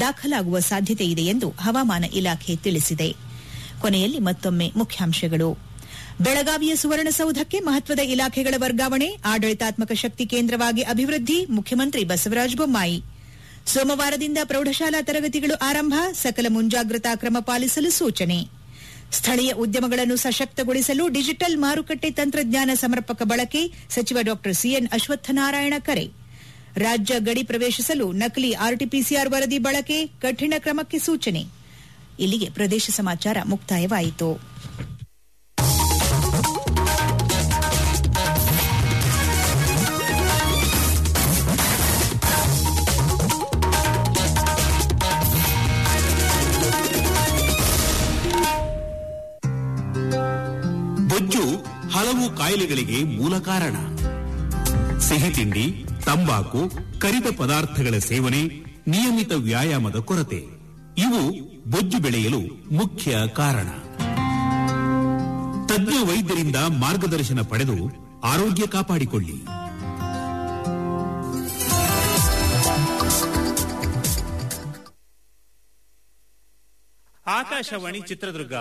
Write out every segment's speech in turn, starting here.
ದಾಖಲಾಗುವ ಸಾಧ್ಯತೆ ಇದೆ ಎಂದು ಹವಾಮಾನ ಇಲಾಖೆ ತಿಳಿಸಿದೆ ಕೊನೆಯಲ್ಲಿ ಮತ್ತೊಮ್ಮೆ ಮುಖ್ಯಾಂಶಗಳು ಬೆಳಗಾವಿಯ ಸುವರ್ಣಸೌಧಕ್ಕೆ ಮಹತ್ವದ ಇಲಾಖೆಗಳ ವರ್ಗಾವಣೆ ಆಡಳಿತಾತ್ಮಕ ಶಕ್ತಿ ಕೇಂದ್ರವಾಗಿ ಅಭಿವೃದ್ಧಿ ಮುಖ್ಯಮಂತ್ರಿ ಬಸವರಾಜ ಬೊಮ್ಮಾಯಿ ಸೋಮವಾರದಿಂದ ಪ್ರೌಢಶಾಲಾ ತರಗತಿಗಳು ಆರಂಭ ಸಕಲ ಮುಂಜಾಗ್ರತಾ ಕ್ರಮ ಪಾಲಿಸಲು ಸೂಚನೆ ಸ್ಥಳೀಯ ಉದ್ಯಮಗಳನ್ನು ಸಶಕ್ತಗೊಳಿಸಲು ಡಿಜಿಟಲ್ ಮಾರುಕಟ್ಟೆ ತಂತ್ರಜ್ಞಾನ ಸಮರ್ಪಕ ಬಳಕೆ ಸಚಿವ ಡಾ ಸಿಎನ್ ಅಶ್ವತ್ಥನಾರಾಯಣ ಕರೆ ರಾಜ್ಯ ಗಡಿ ಪ್ರವೇಶಿಸಲು ನಕಲಿ ಆರ್ಟಿಪಿಸಿಆರ್ ವರದಿ ಬಳಕೆ ಕಠಿಣ ಕ್ರಮಕ್ಕೆ ಸೂಚನೆ ಇಲ್ಲಿಗೆ ಪ್ರದೇಶ ಸಮಾಚಾರ ಮುಕ್ತಾಯವಾಯಿತು ಬೊಜ್ಜು ಹಲವು ಕಾಯಿಲೆಗಳಿಗೆ ಮೂಲ ಕಾರಣ ಸಿಹಿ ತಿಂಡಿ ತಂಬಾಕು ಕರಿದ ಪದಾರ್ಥಗಳ ಸೇವನೆ ನಿಯಮಿತ ವ್ಯಾಯಾಮದ ಕೊರತೆ ಇವು ಬೊಜ್ಜು ಬೆಳೆಯಲು ಮುಖ್ಯ ಕಾರಣ ತಜ್ಞ ವೈದ್ಯರಿಂದ ಮಾರ್ಗದರ್ಶನ ಪಡೆದು ಆರೋಗ್ಯ ಕಾಪಾಡಿಕೊಳ್ಳಿ ಆಕಾಶವಾಣಿ ಚಿತ್ರದುರ್ಗ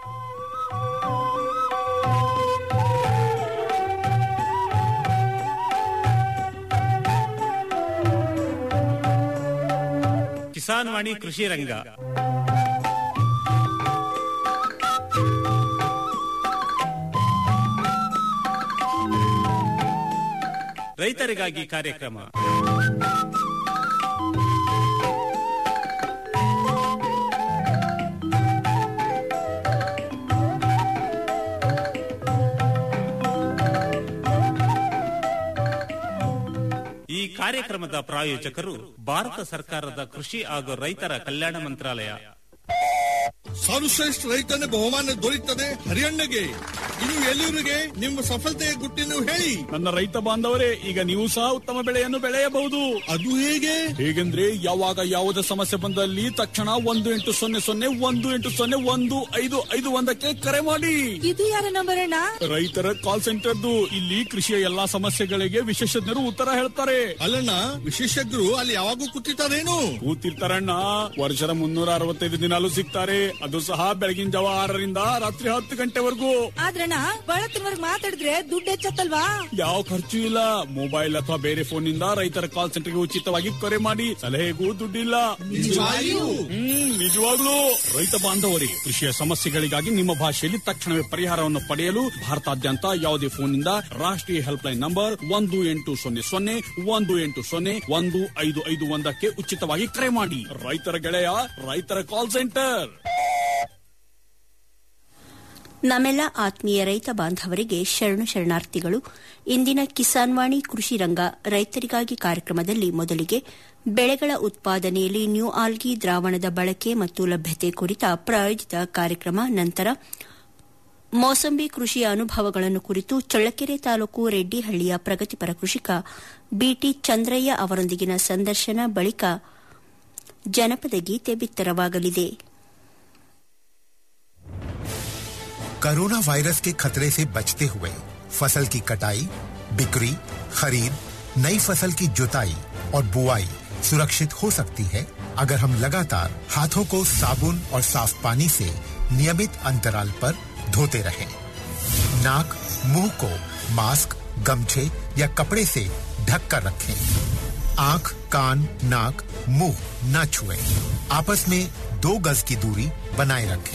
ಕಿಸಾನ್ ವಾಣಿ ಕೃಷಿ ರಂಗ ರೈತರಿಗಾಗಿ ಕಾರ್ಯಕ್ರಮ ಈ ಕಾರ್ಯಕ್ರಮದ ಪ್ರಾಯೋಜಕರು ಭಾರತ ಸರ್ಕಾರದ ಕೃಷಿ ಹಾಗೂ ರೈತರ ಕಲ್ಯಾಣ ಮಂತ್ರಾಲಯ ಸರ್ವಶ್ರೇಷ್ಠ ರೈತನ ಬಹುಮಾನ ದೊರೆಯುತ್ತದೆ ಹರಿಯಣ್ಣಗೆ ಇನ್ನು ಎಲ್ಲಿವರಿಗೆ ನಿಮ್ಮ ಸಫಲತೆಯ ಗುಟ್ಟಿನ ಹೇಳಿ ನನ್ನ ರೈತ ಬಾಂಧವರೇ ಈಗ ನೀವು ಸಹ ಉತ್ತಮ ಬೆಳೆಯನ್ನು ಬೆಳೆಯಬಹುದು ಅದು ಹೇಗೆ ಹೇಗೆಂದ್ರೆ ಯಾವಾಗ ಯಾವುದೇ ಸಮಸ್ಯೆ ಬಂದಲ್ಲಿ ತಕ್ಷಣ ಒಂದು ಎಂಟು ಸೊನ್ನೆ ಸೊನ್ನೆ ಒಂದು ಎಂಟು ಸೊನ್ನೆ ಒಂದು ಐದು ಐದು ಒಂದಕ್ಕೆ ಕರೆ ಮಾಡಿ ಇದು ಯಾರ ನಂಬರ್ ಅಣ್ಣ ರೈತರ ಕಾಲ್ ಸೆಂಟರ್ದು ಇಲ್ಲಿ ಕೃಷಿಯ ಎಲ್ಲಾ ಸಮಸ್ಯೆಗಳಿಗೆ ವಿಶೇಷಜ್ಞರು ಉತ್ತರ ಹೇಳ್ತಾರೆ ಅಲ್ಲಣ್ಣ ವಿಶೇಷಜ್ಞರು ಅಲ್ಲಿ ಯಾವಾಗೂ ಕೂತಿರ್ತಾರೇನು ಕೂತಿರ್ತಾರಣ್ಣ ವರ್ಷದ ಮುನ್ನೂರ ಅರವತ್ತೈದು ದಿನಾಲು ಸಿಗ್ತಾರೆ ಅದು ಸಹ ಬೆಳಗಿನ ಜಾವ ಆರರಿಂದ ರಾತ್ರಿ ಹತ್ತು ಗಂಟೆವರೆಗೂ ಆದ್ರಣ್ಣ ಬಳತ್ತಿನವರ್ಗ್ ಮಾತಾಡಿದ್ರೆ ದುಡ್ಡು ಹೆಚ್ಚತ್ತಲ್ವಾ ಯಾವ ಖರ್ಚು ಇಲ್ಲ ಮೊಬೈಲ್ ಅಥವಾ ಬೇರೆ ಫೋನ್ ನಿಂದ ರೈತರ ಕಾಲ್ ಸೆಂಟರ್ಗೆ ಉಚಿತವಾಗಿ ಕರೆ ಮಾಡಿ ಸಲಹೆಗೂ ದುಡ್ಡಿಲ್ಲ ನಿಜವಾಗಿಯೂ? ಹ್ಮ್ ನಿಜವಾಗ್ಲೂ ರೈತ ಬಾಂಧವರಿಗೆ ಕೃಷಿಯ ಸಮಸ್ಯೆಗಳಿಗಾಗಿ ನಿಮ್ಮ ಭಾಷೆಯಲ್ಲಿ ತಕ್ಷಣವೇ ಪರಿಹಾರವನ್ನು ಪಡೆಯಲು ಭಾರತಾದ್ಯಂತ ಯಾವುದೇ ಫೋನ್ನಿಂದ ರಾಷ್ಟ್ರೀಯ ಹೆಲ್ಪ್ ಲೈನ್ ನಂಬರ್ ಒಂದು ಎಂಟು ಸೊನ್ನೆ ಸೊನ್ನೆ ಒಂದು ಎಂಟು ಸೊನ್ನೆ ಒಂದು ಐದು ಐದು ಒಂದಕ್ಕೆ ಉಚಿತವಾಗಿ ಕರೆ ಮಾಡಿ ರೈತರ ಗೆಳೆಯ ರೈತರ ಕಾಲ್ ಸೆಂಟರ್ ನಮ್ಮೆಲ್ಲ ಆತ್ಮೀಯ ರೈತ ಬಾಂಧವರಿಗೆ ಶರಣು ಶರಣಾರ್ಥಿಗಳು ಇಂದಿನ ಕಿಸಾನ್ ವಾಣಿ ಕೃಷಿ ರಂಗ ರೈತರಿಗಾಗಿ ಕಾರ್ಯಕ್ರಮದಲ್ಲಿ ಮೊದಲಿಗೆ ಬೆಳೆಗಳ ಉತ್ಪಾದನೆಯಲ್ಲಿ ನ್ಯೂ ಆಲ್ಗಿ ದ್ರಾವಣದ ಬಳಕೆ ಮತ್ತು ಲಭ್ಯತೆ ಕುರಿತ ಪ್ರಾಯೋಜಿತ ಕಾರ್ಯಕ್ರಮ ನಂತರ ಮೋಸಂಬಿ ಕೃಷಿಯ ಅನುಭವಗಳನ್ನು ಕುರಿತು ಚಳ್ಳಕೆರೆ ತಾಲೂಕು ರೆಡ್ಡಿಹಳ್ಳಿಯ ಪ್ರಗತಿಪರ ಕೃಷಿಕ ಬಿಟಿ ಚಂದ್ರಯ್ಯ ಅವರೊಂದಿಗಿನ ಸಂದರ್ಶನ ಬಳಿಕ ಜನಪದ ಗೀತೆ ಬಿತ್ತರವಾಗಲಿದೆ कोरोना वायरस के खतरे से बचते हुए फसल की कटाई बिक्री खरीद नई फसल की जुताई और बुआई सुरक्षित हो सकती है अगर हम लगातार हाथों को साबुन और साफ पानी से नियमित अंतराल पर धोते रहें। नाक मुंह को मास्क गमछे या कपड़े से ढक कर रखें आंख कान नाक मुंह न छुएं। आपस में दो गज की दूरी बनाए रखें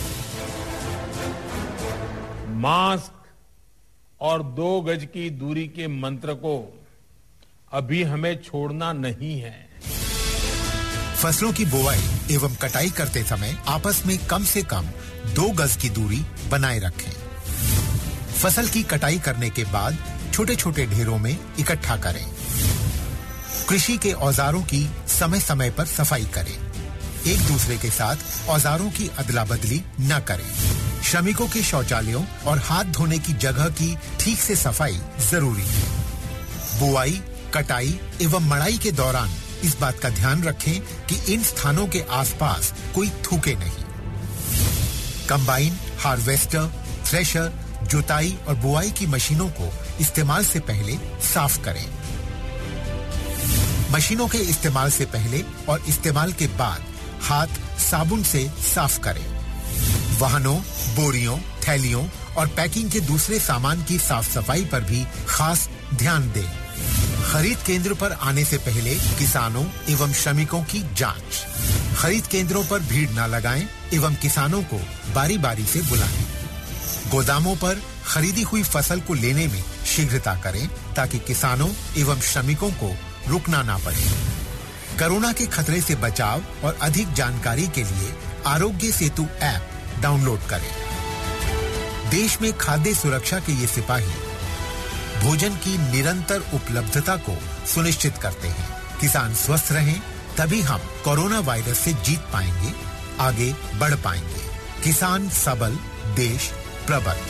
मास्क और दो गज की दूरी के मंत्र को अभी हमें छोड़ना नहीं है फसलों की बुवाई एवं कटाई करते समय आपस में कम से कम दो गज की दूरी बनाए रखें फसल की कटाई करने के बाद छोटे छोटे ढेरों में इकट्ठा करें कृषि के औजारों की समय समय पर सफाई करें एक दूसरे के साथ औजारों की अदला बदली न करें श्रमिकों के शौचालयों और हाथ धोने की जगह की ठीक से सफाई जरूरी है बुआई कटाई एवं मड़ाई के दौरान इस बात का ध्यान रखें कि इन स्थानों के आसपास कोई थूके नहीं कंबाइन हार्वेस्टर थ्रेशर जुताई और बुआई की मशीनों को इस्तेमाल से पहले साफ करें मशीनों के इस्तेमाल से पहले और इस्तेमाल के बाद हाथ साबुन से साफ करें वाहनों बोरियों थैलियों और पैकिंग के दूसरे सामान की साफ सफाई पर भी खास ध्यान दें खरीद केंद्र पर आने से पहले किसानों एवं श्रमिकों की जांच खरीद केंद्रों पर भीड़ न लगाएं एवं किसानों को बारी बारी से बुलाएं गोदामों पर खरीदी हुई फसल को लेने में शीघ्रता करें ताकि किसानों एवं श्रमिकों को रुकना ना पड़े कोरोना के खतरे से बचाव और अधिक जानकारी के लिए आरोग्य सेतु ऐप डाउनलोड करें देश में खाद्य सुरक्षा के ये सिपाही भोजन की निरंतर उपलब्धता को सुनिश्चित करते हैं किसान स्वस्थ रहें तभी हम कोरोना वायरस से जीत पाएंगे आगे बढ़ पाएंगे किसान सबल देश प्रबल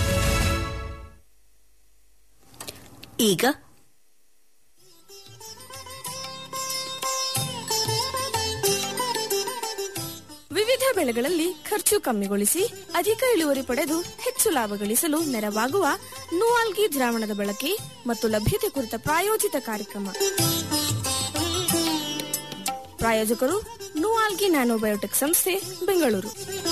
ಈಗ ವಿವಿಧ ಬೆಳೆಗಳಲ್ಲಿ ಖರ್ಚು ಕಮ್ಮಿಗೊಳಿಸಿ ಅಧಿಕ ಇಳುವರಿ ಪಡೆದು ಹೆಚ್ಚು ಲಾಭ ಗಳಿಸಲು ನೆರವಾಗುವ ನೂವಾಲ್ಗಿ ದ್ರಾವಣದ ಬಳಕೆ ಮತ್ತು ಲಭ್ಯತೆ ಕುರಿತ ಪ್ರಾಯೋಜಿತ ಕಾರ್ಯಕ್ರಮ ಪ್ರಾಯೋಜಕರು ನೂವಾಲ್ಗಿ ನ್ಯಾನೋಬಯೋಟೆಕ್ ಸಂಸ್ಥೆ ಬೆಂಗಳೂರು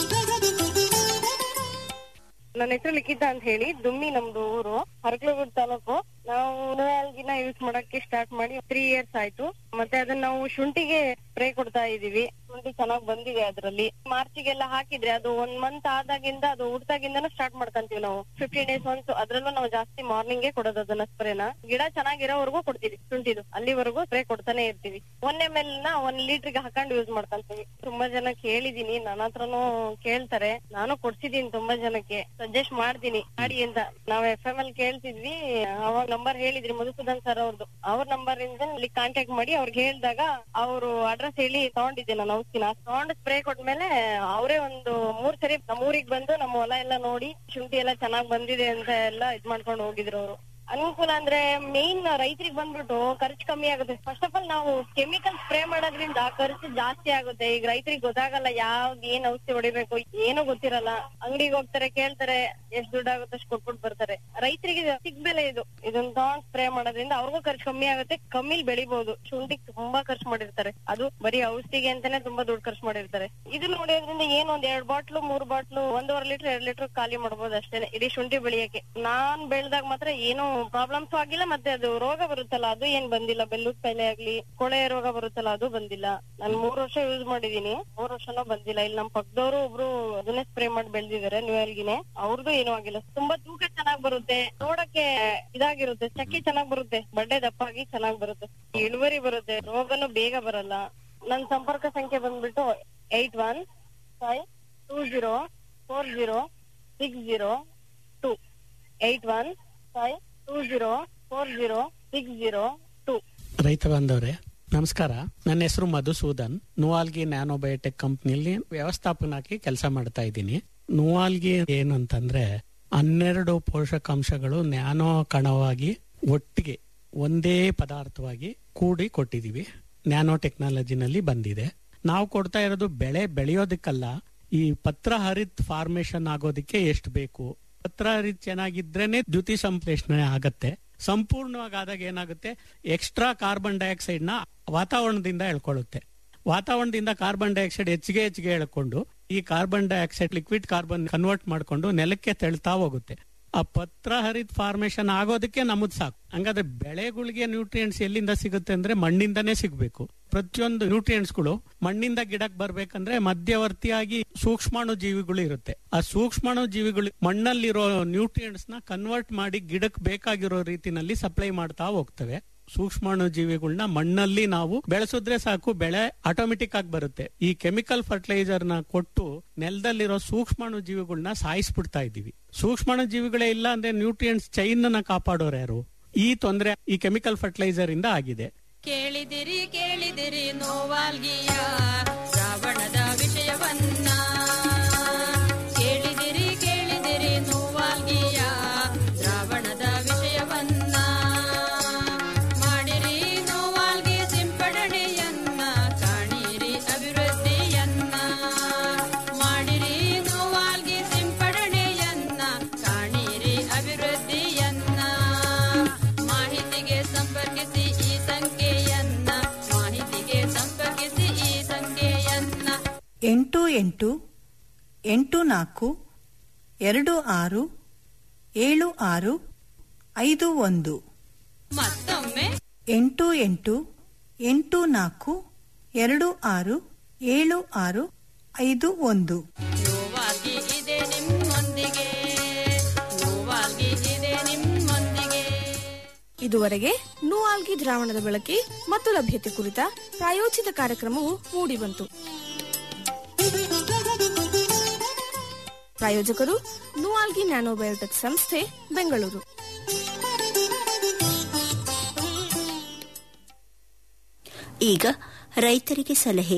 ನನ್ನ ಹೆಸರು ಲಿಖಿತ ಅಂತ ಹೇಳಿ ದುಮ್ಮಿ ನಮ್ದು ಊರು ಹರಕಲಗೂಡು ತಾಲೂಕು ನಾವು ಗಿನ ಯೂಸ್ ಮಾಡಕ್ಕೆ ಸ್ಟಾರ್ಟ್ ಮಾಡಿ ತ್ರೀ ಇಯರ್ಸ್ ಆಯ್ತು ಮತ್ತೆ ಅದನ್ನ ನಾವು ಶುಂಠಿಗೆ ಸ್ಪ್ರೇ ಕೊಡ್ತಾ ಇದೀವಿ ಶುಂಠಿ ಚೆನ್ನಾಗ್ ಬಂದಿದೆ ಅದ್ರಲ್ಲಿ ಮಾರ್ಚಿಗೆಲ್ಲ ಹಾಕಿದ್ರೆ ಅದು ಒಂದ್ ಮಂತ್ ಆದಾಗಿಂದ ಅದು ಹುಡ್ತಾಗಿಂದನೂ ಸ್ಟಾರ್ಟ್ ಮಾಡ್ಕೊಂತೀವಿ ನಾವು ಫಿಫ್ಟೀನ್ ಡೇಸ್ ಒನ್ಸ್ ಅದ್ರಲ್ಲೂ ನಾವು ಜಾಸ್ತಿ ಮಾರ್ನಿಂಗ್ ಕೊಡೋದು ಅದನ್ನ ಸ್ಪ್ರೇನ ಗಿಡ ಚೆನ್ನಾಗಿರೋವರೆಗೂ ಕೊಡ್ತೀವಿ ಶುಂಠಿದು ಅಲ್ಲಿವರೆಗೂ ಸ್ಪ್ರೇ ಕೊಡ್ತಾನೆ ಇರ್ತೀವಿ ಒನ್ ಎಮ್ ಎಲ್ ನ ಒಂದ್ ಲೀಟರ್ಗೆ ಹಾಕೊಂಡು ಯೂಸ್ ಮಾಡ್ಕೊಂತೀವಿ ತುಂಬಾ ಜನ ಕೇಳಿದೀನಿ ನನ್ನ ಹತ್ರನೂ ಕೇಳ್ತಾರೆ ನಾನು ಕೊಡ್ಸಿದೀನಿ ತುಂಬಾ ಜನಕ್ಕೆ ಸಜೆಸ್ಟ್ ಮಾಡ್ತೀನಿ ಮಾಡಿ ಅಂತ ನಾವ್ ಎಫ್ ಎಂ ಎಲ್ ಕೇಳ್ತಿದ್ವಿ ಅವಾಗ ನಂಬರ್ ಹೇಳಿದ್ರಿ ಮಧುಸೂದನ್ ಸರ್ ಅವ್ರದ್ದು ಅವ್ರ ನಂಬರ್ ಇಂದ ಇಲ್ಲಿ ಕಾಂಟ್ಯಾಕ್ಟ್ ಮಾಡಿ ಅವ್ರಿಗೆ ಹೇಳಿದಾಗ ಅವರು ಅಡ್ರೆಸ್ ಹೇಳಿ ತಗೊಂಡಿದ್ದೆ ನಾನು ಔಷಧಿನ ತಗೊಂಡು ಸ್ಪ್ರೇ ಕೊಟ್ಮೇಲೆ ಅವರೇ ಒಂದು ಮೂರ್ ಸರಿ ನಮ್ಮ ಊರಿಗೆ ಬಂದು ನಮ್ಮ ಹೊಲ ಎಲ್ಲ ನೋಡಿ ಶುಂಠಿ ಎಲ್ಲ ಚೆನ್ನಾಗ್ ಬಂದಿದೆ ಅಂತ ಎಲ್ಲ ಇದ್ ಮಾಡ್ಕೊಂಡು ಹೋಗಿದ್ರು ಅವರು ಅನುಕೂಲ ಅಂದ್ರೆ ಮೇನ್ ರೈತರಿಗೆ ಬಂದ್ಬಿಟ್ಟು ಖರ್ಚು ಕಮ್ಮಿ ಆಗುತ್ತೆ ಫಸ್ಟ್ ಆಫ್ ಆಲ್ ನಾವು ಕೆಮಿಕಲ್ ಸ್ಪ್ರೇ ಮಾಡೋದ್ರಿಂದ ಖರ್ಚು ಜಾಸ್ತಿ ಆಗುತ್ತೆ ಈಗ ರೈತರಿಗೆ ಗೊತ್ತಾಗಲ್ಲ ಯಾವ್ದ್ ಏನ್ ಔಷಧಿ ಹೊಡಿಬೇಕು ಏನು ಗೊತ್ತಿರಲ್ಲ ಅಂಗಡಿಗೆ ಹೋಗ್ತಾರೆ ಕೇಳ್ತಾರೆ ಎಷ್ಟ್ ದುಡ್ಡು ಆಗುತ್ತೆ ಅಷ್ಟು ಕೊಟ್ಬಿಟ್ಟು ಬರ್ತಾರೆ ರೈತರಿಗೆ ಸಿಗ್ ಬೆಲೆ ಇದು ಇದನ್ನ ತಗೊಂಡ್ ಸ್ಪ್ರೇ ಮಾಡೋದ್ರಿಂದ ಅವ್ರಿಗೂ ಖರ್ಚು ಕಮ್ಮಿ ಆಗುತ್ತೆ ಕಮ್ಮಿಲ್ ಬೆಳಿಬಹುದು ಶುಂಠಿಗೆ ತುಂಬಾ ಖರ್ಚು ಮಾಡಿರ್ತಾರೆ ಅದು ಬರೀ ಔಷಧಿಗೆ ಅಂತಾನೆ ತುಂಬಾ ದುಡ್ಡು ಖರ್ಚು ಮಾಡಿರ್ತಾರೆ ಇದು ನೋಡೋದ್ರಿಂದ ಏನು ಒಂದ್ ಎರಡ್ ಬಾಟ್ಲು ಮೂರ್ ಬಾಟ್ಲು ಒಂದೂವರೆ ಲೀಟರ್ ಎರಡ್ ಲೀಟರ್ ಖಾಲಿ ಮಾಡ್ಬೋದು ಅಷ್ಟೇನೆ ಇಡೀ ಶುಂಠಿ ಬೆಳೆಯಕ್ಕೆ ನಾನ್ ಬೆಳ್ದಾಗ ಮಾತ್ರ ಏನು ಪ್ರಾಬ್ಲಮ್ಸ್ ಆಗಿಲ್ಲ ಮತ್ತೆ ಅದು ರೋಗ ಬರುತ್ತಲ್ಲ ಅದು ಏನ್ ಬಂದಿಲ್ಲ ಬೆಲ್ಲೂದ್ ಕಾಯಿಲೆ ಆಗ್ಲಿ ಕೊಳೆ ರೋಗ ಬರುತ್ತಲ್ಲ ಅದು ಬಂದಿಲ್ಲ ನಾನ್ ಮೂರ್ ವರ್ಷ ಯೂಸ್ ಮಾಡಿದೀನಿ ಮೂರ್ ವರ್ಷನೂ ಬಂದಿಲ್ಲ ಇಲ್ಲಿ ನಮ್ ಪಕ್ಕದವರು ಒಬ್ರು ಅದನ್ನೇ ಸ್ಪ್ರೇ ಮಾಡಿ ಬೆಳ್ದಿದಾರೆ ನ್ಯೂಯಲ್ಗಿನೇ ಅವ್ರದ್ದು ಏನೂ ಆಗಿಲ್ಲ ತುಂಬಾ ತೂಕ ಚೆನ್ನಾಗ್ ಬರುತ್ತೆ ನೋಡಕ್ಕೆ ಇದಾಗಿರುತ್ತೆ ಚಕ್ಕಿ ಚೆನ್ನಾಗ್ ಬರುತ್ತೆ ಬಡ್ಡೆ ದಪ್ಪಾಗಿ ಚೆನ್ನಾಗ್ ಬರುತ್ತೆ ಇಳುವರಿ ಬರುತ್ತೆ ರೋಗನು ಬೇಗ ಬರಲ್ಲ ನನ್ ಸಂಪರ್ಕ ಸಂಖ್ಯೆ ಬಂದ್ಬಿಟ್ಟು eight one five two zero four zero six zero two eight one five two zero four zero six zero two ರೈತ ಬಾಂಧವ್ರೆ ನಮಸ್ಕಾರ ನನ್ನ ಹೆಸರು ಮಧುಸೂದನ್ ನುವಾಲ್ಗಿ ನ್ಯಾನೋಬಯೋಟೆಕ್ ಕಂಪ್ನಿಯಲ್ಲಿ ವ್ಯವಸ್ಥಾಪನಾಗಿ ಕೆಲಸ ಮಾಡ್ತಾ ಇದ್ದೀನಿ ನುವಾಲ್ಗಿ ಏನು ಅಂತಂದ್ರೆ ಹನ್ನೆರಡು ಪೋಷಕಾಂಶಗಳು ನ್ಯಾನೋ ಕಣವಾಗಿ ಒಟ್ಟಿಗೆ ಒಂದೇ ಪದಾರ್ಥವಾಗಿ ಕೂಡಿ ಕೊಟ್ಟಿದೀವಿ ನ್ಯಾನೋ ಟೆಕ್ನಾಲಜಿನಲ್ಲಿ ಬಂದಿದೆ ನಾವು ಕೊಡ್ತಾ ಇರೋದು ಬೆಳೆ ಬೆಳೆಯೋದಕ್ಕಲ್ಲ ಈ ಪತ್ರ ಹರಿತ್ ಫಾರ್ಮೇಶನ್ ಆಗೋದಕ್ಕೆ ಎಷ್ಟು ಬೇಕು ಪತ್ರ ಹರಿತ್ ಚೆನ್ನಾಗಿದ್ರೇನೆ ದ್ಯುತಿ ಸಂಶ್ಲೇಷಣೆ ಆಗತ್ತೆ ಸಂಪೂರ್ಣವಾಗಿ ಆದಾಗ ಏನಾಗುತ್ತೆ ಎಕ್ಸ್ಟ್ರಾ ಕಾರ್ಬನ್ ಡೈಆಕ್ಸೈಡ್ ನ ವಾತಾವರಣದಿಂದ ಎಳ್ಕೊಳ್ಳುತ್ತೆ ವಾತಾವರಣದಿಂದ ಕಾರ್ಬನ್ ಡೈಆಕ್ಸೈಡ್ ಹೆಚ್ಚಿಗೆ ಹೆಚ್ಚಿಗೆ ಎಳ್ಕೊಂಡು ಈ carbon dioxide liquid carbon convert ಮಾಡ್ಕೊಂಡು ನೆಲಕ್ಕೆ ತೆಳ್ತಾ ಹೋಗುತ್ತೆ ಆ ಪತ್ರ ಹರಿತ್ ಫಾರ್ಮೇಶನ್ ಆಗೋದಕ್ಕೆ ನಮದ್ ಸಾಕು ಹಂಗಾದ್ರೆ ಬೆಳೆಗಳಿಗೆ ನ್ಯೂಟ್ರಿಯೆಂಟ್ಸ್ ಎಲ್ಲಿಂದ ಸಿಗುತ್ತೆ ಅಂದ್ರೆ ಮಣ್ಣಿಂದನೇ ಸಿಗ್ಬೇಕು ಪ್ರತಿಯೊಂದು ನ್ಯೂಟ್ರಿಯೆಂಟ್ಸ್ಗಳು ಮಣ್ಣಿಂದ ಗಿಡಕ್ಕೆ ಬರ್ಬೇಕಂದ್ರೆ ಮಧ್ಯವರ್ತಿಯಾಗಿ ಸೂಕ್ಷ್ಮಾಣು ಜೀವಿಗಳು ಇರುತ್ತೆ ಆ ಸೂಕ್ಷ್ಮಾಣು ಜೀವಿಗಳು ಮಣ್ಣಲ್ಲಿರೋ ನ್ಯೂಟ್ರಿಯೆಂಟ್ಸ್ ನ ಕನ್ವರ್ಟ್ ಮಾಡಿ ಗಿಡಕ್ಕೆ ಬೇಕಾಗಿರೋ ರೀತಿನಲ್ಲಿ ಸಪ್ಲೈ ಮಾಡ್ತಾ ಹೋಗ್ತವೆ ಸೂಕ್ಷ್ಮಾಣು ಜೀವಿಗಳನ್ನ ಮಣ್ಣಲ್ಲಿ ನಾವು ಬೆಳೆಸಿದ್ರೆ ಸಾಕು ಬೆಳೆ ಆಟೋಮೆಟಿಕ್ ಆಗಿ ಬರುತ್ತೆ ಈ ಕೆಮಿಕಲ್ ಫರ್ಟಿಲೈಸರ್ ನ ಕೊಟ್ಟು ನೆಲದಲ್ಲಿರೋ ಸೂಕ್ಷ್ಮಾಣು ಜೀವಿಗಳನ್ನ ಸಾಯಿಸ್ಬಿಡ್ತಾ ಇದೀವಿ ಸೂಕ್ಷ್ಮಾಣು ಜೀವಿಗಳೇ ಇಲ್ಲ ಅಂದ್ರೆ ನ್ಯೂಟ್ರಿಯೆಂಟ್ಸ್ ಚೈನ್ ನ ಕಾಪಾಡೋರು ಯಾರು ಈ ತೊಂದರೆ ಈ ಕೆಮಿಕಲ್ ಫರ್ಟಿಲೈಸರ್ ಇಂದ ಆಗಿದೆ ಕೇಳಿದಿರಿ ಕೇಳಿದಿರಿ ನೋವಾಲ್ಗಿಯ ಶ್ರಾವಣದ ವಿಷಯವನ್ನ ಕೇಳಿದಿರಿ ಕೇಳಿದಿರಿ ನೋವಾಲ್ಗಿಯ ಶ್ರಾವಣದ ವಿಷಯವನ್ನ ಮಾಡಿರಿ ನೋವಾಲ್ಗಿ ಸಿಂಪಡಣೆಯನ್ನ ಕಾಣಿರಿ ಅಭಿವೃದ್ಧಿಯನ್ನ ಮಾಡಿರಿ ನೋವಾಲ್ಗಿ ಸಿಂಪಡಣೆಯನ್ನ ಕಾಣಿರಿ ಅಭಿವೃದ್ಧಿಯನ್ನ ಮಾಹಿತಿಗೆ ಸಂಪರ್ಕಿಸಿ ಈ ಸಂಖ್ಯೆಯನ್ನ ಎಂಟು ಎಂಟು ಎಂಟು ನಾಲ್ಕು ಎರಡು ಆರು ಏಳು ಆರು ಐದು ಒಂದು ಮತ್ತೊಮ್ಮೆ ಎಂಟು ಎಂಟು ಎಂಟು ನಾಲ್ಕು ಎರಡು ಆರು ಏಳು ಆರು ಐದು ಒಂದು ನೋವಾಗಿ ಇದೆ ನಿಮ್ಮೊಂದಿಗೆ ನೋವಾಗಿ ಇದೆ ನಿಮ್ಮೊಂದಿಗೆ ಇದುವರೆಗೆ ನೂಆಲ್ಗಿ ದ್ರಾವಣದ ಬಳಕೆ ಮತ್ತು ಲಭ್ಯತೆ ಕುರಿತ ಪ್ರಾಯೋಜಿತ ಕಾರ್ಯಕ್ರಮವು ಮೂಡಿಬಂತು ಪ್ರಾಯೋಜಕರು ನೂಆಲ್ಗಿ ನ್ಯಾನೋಬಯೋಟೆಕ್ ಸಂಸ್ಥೆ ಬೆಂಗಳೂರು ಈಗ ರೈತರಿಗೆ ಸಲಹೆ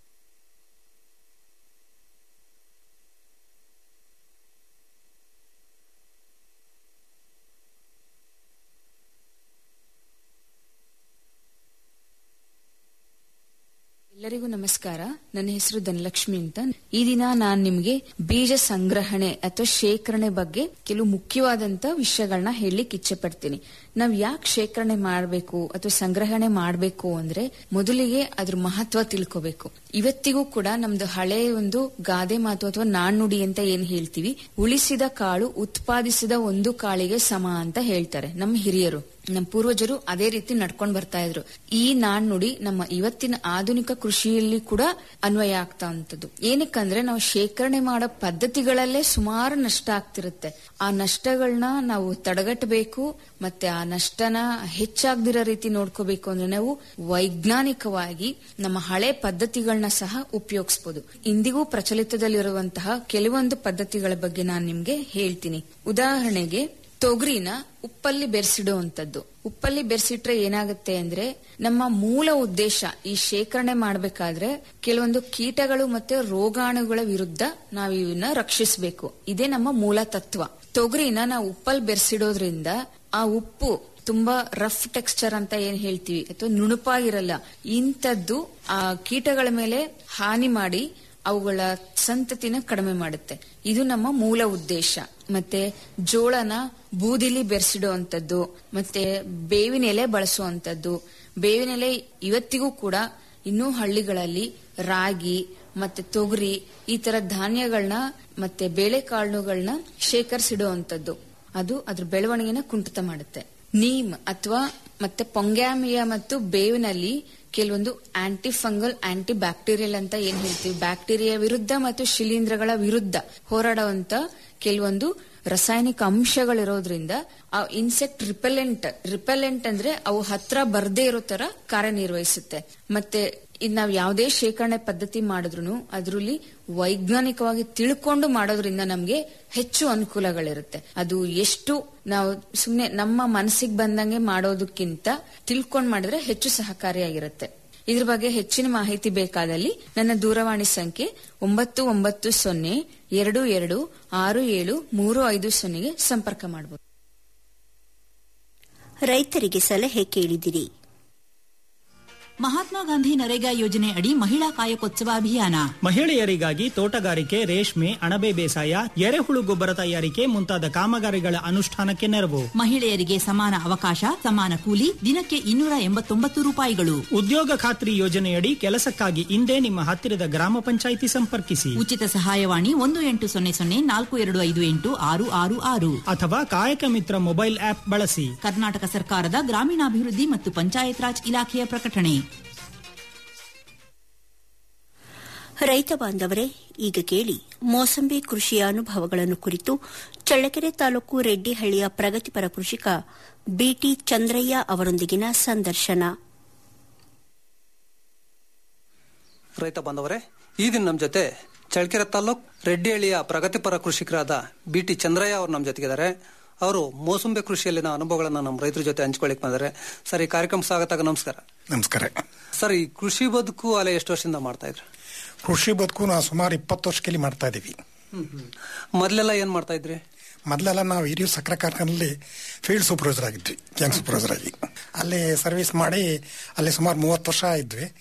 ಎಲ್ಲರಿಗೂ ನಮಸ್ಕಾರ ನನ್ನ ಹೆಸರು ಧನಲಕ್ಷ್ಮಿ ಅಂತ ಈ ದಿನ ನಾನ್ ನಿಮ್ಗೆ ಬೀಜ ಸಂಗ್ರಹಣೆ ಅಥವಾ ಶೇಖರಣೆ ಬಗ್ಗೆ ಕೆಲವು ಮುಖ್ಯವಾದಂತ ವಿಷಯಗಳನ್ನ ಹೇಳಲಿಕ್ಕೆ ಇಚ್ಛೆ ಪಡ್ತೀನಿ ನಾವ್ ಯಾಕೆ ಶೇಖರಣೆ ಮಾಡಬೇಕು ಅಥವಾ ಸಂಗ್ರಹಣೆ ಮಾಡಬೇಕು ಅಂದ್ರೆ ಮೊದಲಿಗೆ ಅದ್ರ ಮಹತ್ವ ತಿಳ್ಕೋಬೇಕು ಇವತ್ತಿಗೂ ಕೂಡ ನಮ್ದು ಹಳೆ ಒಂದು ಗಾದೆ ಮಾತು ಅಥವಾ ನಾಣ್ಣುಡಿ ಅಂತ ಏನ್ ಹೇಳ್ತೀವಿ ಉಳಿಸಿದ ಕಾಳು ಉತ್ಪಾದಿಸಿದ ಒಂದು ಕಾಳಿಗೆ ಸಮ ಅಂತ ಹೇಳ್ತಾರೆ ನಮ್ಮ ಹಿರಿಯರು ನಮ್ಮ ಪೂರ್ವಜರು ಅದೇ ರೀತಿ ನಡ್ಕೊಂಡ್ ಬರ್ತಾ ಇದ್ರು ಈ ನಾಣ್ಣುಡಿ ನಮ್ಮ ಇವತ್ತಿನ ಆಧುನಿಕ ಕೃಷಿಯಲ್ಲಿ ಕೂಡ ಅನ್ವಯ ಆಗ್ತಾ ಅಂತದ್ದು ಏನಕ್ಕಂದ್ರೆ ನಾವು ಶೇಖರಣೆ ಮಾಡೋ ಪದ್ಧತಿಗಳಲ್ಲೇ ಸುಮಾರು ನಷ್ಟ ಆಗ್ತಿರುತ್ತೆ ಆ ನಷ್ಟಗಳನ್ನ ನಾವು ತಡೆಗಟ್ಟಬೇಕು ಮತ್ತೆ ಆ ನಷ್ಟನ ಹೆಚ್ಚಾಗ್ದಿರೋ ರೀತಿ ನೋಡ್ಕೋಬೇಕು ಅಂದ್ರೆ ನಾವು ವೈಜ್ಞಾನಿಕವಾಗಿ ನಮ್ಮ ಹಳೆ ಪದ್ಧತಿಗಳನ್ನ ಸಹ ಉಪಯೋಗಿಸಬಹುದು ಇಂದಿಗೂ ಪ್ರಚಲಿತದಲ್ಲಿರುವಂತಹ ಕೆಲವೊಂದು ಪದ್ಧತಿಗಳ ಬಗ್ಗೆ ನಾನು ನಿಮ್ಗೆ ಹೇಳ್ತೀನಿ ಉದಾಹರಣೆಗೆ ತೊಗರಿನ ಉಪ್ಪಲ್ಲಿ ಬೆರೆಸಿಡುವಂತದ್ದು ಉಪ್ಪಲ್ಲಿ ಬೆರೆಸಿಟ್ರೆ ಏನಾಗುತ್ತೆ ಅಂದ್ರೆ ನಮ್ಮ ಮೂಲ ಉದ್ದೇಶ ಈ ಶೇಖರಣೆ ಮಾಡಬೇಕಾದ್ರೆ ಕೆಲವೊಂದು ಕೀಟಗಳು ಮತ್ತೆ ರೋಗಾಣುಗಳ ವಿರುದ್ಧ ನಾವು ಇವನ್ನ ರಕ್ಷಿಸಬೇಕು ಇದೇ ನಮ್ಮ ಮೂಲ ತತ್ವ ತೊಗರಿನ ನಾವು ಉಪ್ಪಲ್ಲಿ ಬೆರೆಸಿಡೋದ್ರಿಂದ ಆ ಉಪ್ಪು ತುಂಬಾ ರಫ್ ಟೆಕ್ಸ್ಚರ್ ಅಂತ ಏನ್ ಹೇಳ್ತೀವಿ ಅಥವಾ ನುಣುಪಾಗಿರಲ್ಲ ಇಂಥದ್ದು ಆ ಕೀಟಗಳ ಮೇಲೆ ಹಾನಿ ಮಾಡಿ ಅವುಗಳ ಸಂತತಿನ ಕಡಿಮೆ ಮಾಡುತ್ತೆ ಇದು ನಮ್ಮ ಮೂಲ ಉದ್ದೇಶ ಮತ್ತೆ ಜೋಳನ ಬೂದಿಲಿ ಬೆರೆಸಿಡುವಂತದ್ದು ಮತ್ತೆ ಬೇವಿನ ಎಲೆ ಬಳಸುವಂತದ್ದು ಬೇವಿನ ಎಲೆ ಇವತ್ತಿಗೂ ಕೂಡ ಇನ್ನೂ ಹಳ್ಳಿಗಳಲ್ಲಿ ರಾಗಿ ಮತ್ತೆ ತೊಗರಿ ಈ ತರ ಧಾನ್ಯಗಳನ್ನ ಮತ್ತೆ ಬೇಳೆಕಾಳುಗಳನ್ನ ಶೇಖರಿಸಿಡುವಂತದ್ದು ಅದು ಅದ್ರ ಬೆಳವಣಿಗೆನ ಕುಂಠಿತ ಮಾಡುತ್ತೆ ನೀಮ್ ಅಥವಾ ಮತ್ತೆ ಪೊಂಗ್ಯಾಮಿಯಾ ಮತ್ತು ಬೇವಿನಲ್ಲಿ ಕೆಲವೊಂದು ಆಂಟಿ ಫಂಗಲ್ ಆಂಟಿ ಬ್ಯಾಕ್ಟೀರಿಯಲ್ ಅಂತ ಏನ್ ಹೇಳ್ತೀವಿ ಬ್ಯಾಕ್ಟೀರಿಯಾ ವಿರುದ್ಧ ಮತ್ತು ಶಿಲೀಂಧ್ರಗಳ ವಿರುದ್ಧ ಹೋರಾಡುವಂತ ಕೆಲವೊಂದು ರಾಸಾಯನಿಕ ಅಂಶಗಳಿರೋದ್ರಿಂದ ಆ ಇನ್ಸೆಕ್ಟ್ ರಿಪೆಲೆಂಟ್ ರಿಪೆಲೆಂಟ್ ಅಂದ್ರೆ ಅವು ಹತ್ರ ಬರ್ದೇ ಇರೋ ತರ ಕಾರ್ಯನಿರ್ವಹಿಸುತ್ತೆ ಮತ್ತೆ ಇದ್ ನಾವ್ ಯಾವುದೇ ಶೇಖರಣೆ ಪದ್ಧತಿ ಮಾಡಿದ್ರು ಅದ್ರಲ್ಲಿ ವೈಜ್ಞಾನಿಕವಾಗಿ ತಿಳ್ಕೊಂಡು ಮಾಡೋದ್ರಿಂದ ನಮ್ಗೆ ಹೆಚ್ಚು ಅನುಕೂಲಗಳಿರುತ್ತೆ ಅದು ಎಷ್ಟು ನಾವು ಸುಮ್ನೆ ನಮ್ಮ ಮನಸ್ಸಿಗೆ ಬಂದಂಗೆ ಮಾಡೋದಕ್ಕಿಂತ ತಿಳ್ಕೊಂಡ್ ಮಾಡಿದ್ರೆ ಹೆಚ್ಚು ಸಹಕಾರಿಯಾಗಿರುತ್ತೆ ಇದ್ರ ಬಗ್ಗೆ ಹೆಚ್ಚಿನ ಮಾಹಿತಿ ಬೇಕಾದಲ್ಲಿ ನನ್ನ ದೂರವಾಣಿ ಸಂಖ್ಯೆ ಒಂಬತ್ತು ಒಂಬತ್ತು ಸೊನ್ನೆ ಎರಡು ಎರಡು ಆರು ಏಳು ಮೂರು ಐದು ಸೊನ್ನೆಗೆ ಸಂಪರ್ಕ ಮಾಡಬಹುದು ರೈತರಿಗೆ ಸಲಹೆ ಕೇಳಿದಿರಿ ಮಹಾತ್ಮ ಗಾಂಧಿ ನರೇಗಾ ಯೋಜನೆ ಅಡಿ ಮಹಿಳಾ ಕಾಯಕೋತ್ಸವ ಅಭಿಯಾನ ಮಹಿಳೆಯರಿಗಾಗಿ ತೋಟಗಾರಿಕೆ ರೇಷ್ಮೆ ಅಣಬೆ ಬೇಸಾಯ ಎರೆಹುಳು ಗೊಬ್ಬರ ತಯಾರಿಕೆ ಮುಂತಾದ ಕಾಮಗಾರಿಗಳ ಅನುಷ್ಠಾನಕ್ಕೆ ನೆರವು ಮಹಿಳೆಯರಿಗೆ ಸಮಾನ ಅವಕಾಶ ಸಮಾನ ಕೂಲಿ ದಿನಕ್ಕೆ ಇನ್ನೂರ ಎಂಬತ್ತೊಂಬತ್ತು ರೂಪಾಯಿಗಳು ಉದ್ಯೋಗ ಖಾತ್ರಿ ಯೋಜನೆಯಡಿ ಕೆಲಸಕ್ಕಾಗಿ ಇಂದೇ ನಿಮ್ಮ ಹತ್ತಿರದ ಗ್ರಾಮ ಪಂಚಾಯಿತಿ ಸಂಪರ್ಕಿಸಿ ಉಚಿತ ಸಹಾಯವಾಣಿ ಒಂದು ಎಂಟು ಸೊನ್ನೆ ಸೊನ್ನೆ ನಾಲ್ಕು ಎರಡು ಐದು ಎಂಟು ಆರು ಆರು ಆರು ಅಥವಾ ಕಾಯಕ ಮಿತ್ರ ಮೊಬೈಲ್ ಆಪ್ ಬಳಸಿ ಕರ್ನಾಟಕ ಸರ್ಕಾರದ ಗ್ರಾಮೀಣಾಭಿವೃದ್ಧಿ ಮತ್ತು ಪಂಚಾಯತ್ ರಾಜ್ ಇಲಾಖೆಯ ಪ್ರಕಟಣೆ ರೈತ ಬಾಂಧವರೇ ಈಗ ಕೇಳಿ ಮೋಸಂಬಿ ಕೃಷಿಯ ಅನುಭವಗಳನ್ನು ಕುರಿತು ಚಳ್ಳಕೆರೆ ತಾಲೂಕು ರೆಡ್ಡಿಹಳ್ಳಿಯ ಪ್ರಗತಿಪರ ಕೃಷಿಕ ಬಿಟಿ ಚಂದ್ರಯ್ಯ ಅವರೊಂದಿಗಿನ ಸಂದರ್ಶನ ರೈತ ಬಾಂಧವರೇ ಈ ದಿನ ನಮ್ಮ ಜೊತೆ ಚಳ್ಳಕೆರೆ ತಾಲೂಕ್ ರೆಡ್ಡಿಹಳ್ಳಿಯ ಪ್ರಗತಿಪರ ಕೃಷಿಕರಾದ ಬಿ ಟಿ ಚಂದ್ರಯ್ಯ ಅವರು ನಮ್ಮ ಜೊತೆಗಿದ್ದಾರೆ ಅವರು ಮೋಸಂಬಿ ಕೃಷಿಯಲ್ಲಿನ ಅನುಭವಗಳನ್ನ ನಮ್ಮ ರೈತರ ಜೊತೆ ಹಂಚ್ಕೊಳ್ಳಿಕ್ ಬಂದರೆ ಸರ್ ಈ ಕಾರ್ಯಕ್ರಮ ಸ್ವಾಗತ ನಮಸ್ಕಾರ ನಮಸ್ಕಾರ ಸರ್ ಈ ಕೃಷಿ ಬದುಕು ಅಲೆ ಎಷ್ಟು ವರ್ಷದಿಂದ ಮಾಡ್ತಾ ಇದ್ರು ಕೃಷಿ ಬದುಕು ನಾವು ಸುಮಾರು ಇಪ್ಪತ್ತು ವರ್ಷಕ್ಕೆ ಮಾಡ್ತಾ ಇದೀವಿ ಮೊದಲೆಲ್ಲ ಏನ್ ಮಾಡ್ತಾ ಇದ್ರಿ ಮೊದಲೆಲ್ಲ ನಾವು ಹಿರಿಯೂರು ಸಕ್ಕರೆ ಕಾರ್ಖಾನೆಯಲ್ಲಿ ಫೀಲ್ಡ್ ಸೂಪರ್ವೈಸರ್ ಆಗಿದ್ವಿ ಕ್ಯಾಂಪ್ ಸೂಪರ್ವೈಸರ್ ಆಗಿ ಅಲ್ಲಿ ಸರ್ವಿಸ್ ಮಾಡಿ ಅಲ್ಲಿ ಸುಮಾರು ಮೂವತ್ತು ವರ್ಷ ಇದ್ವಿ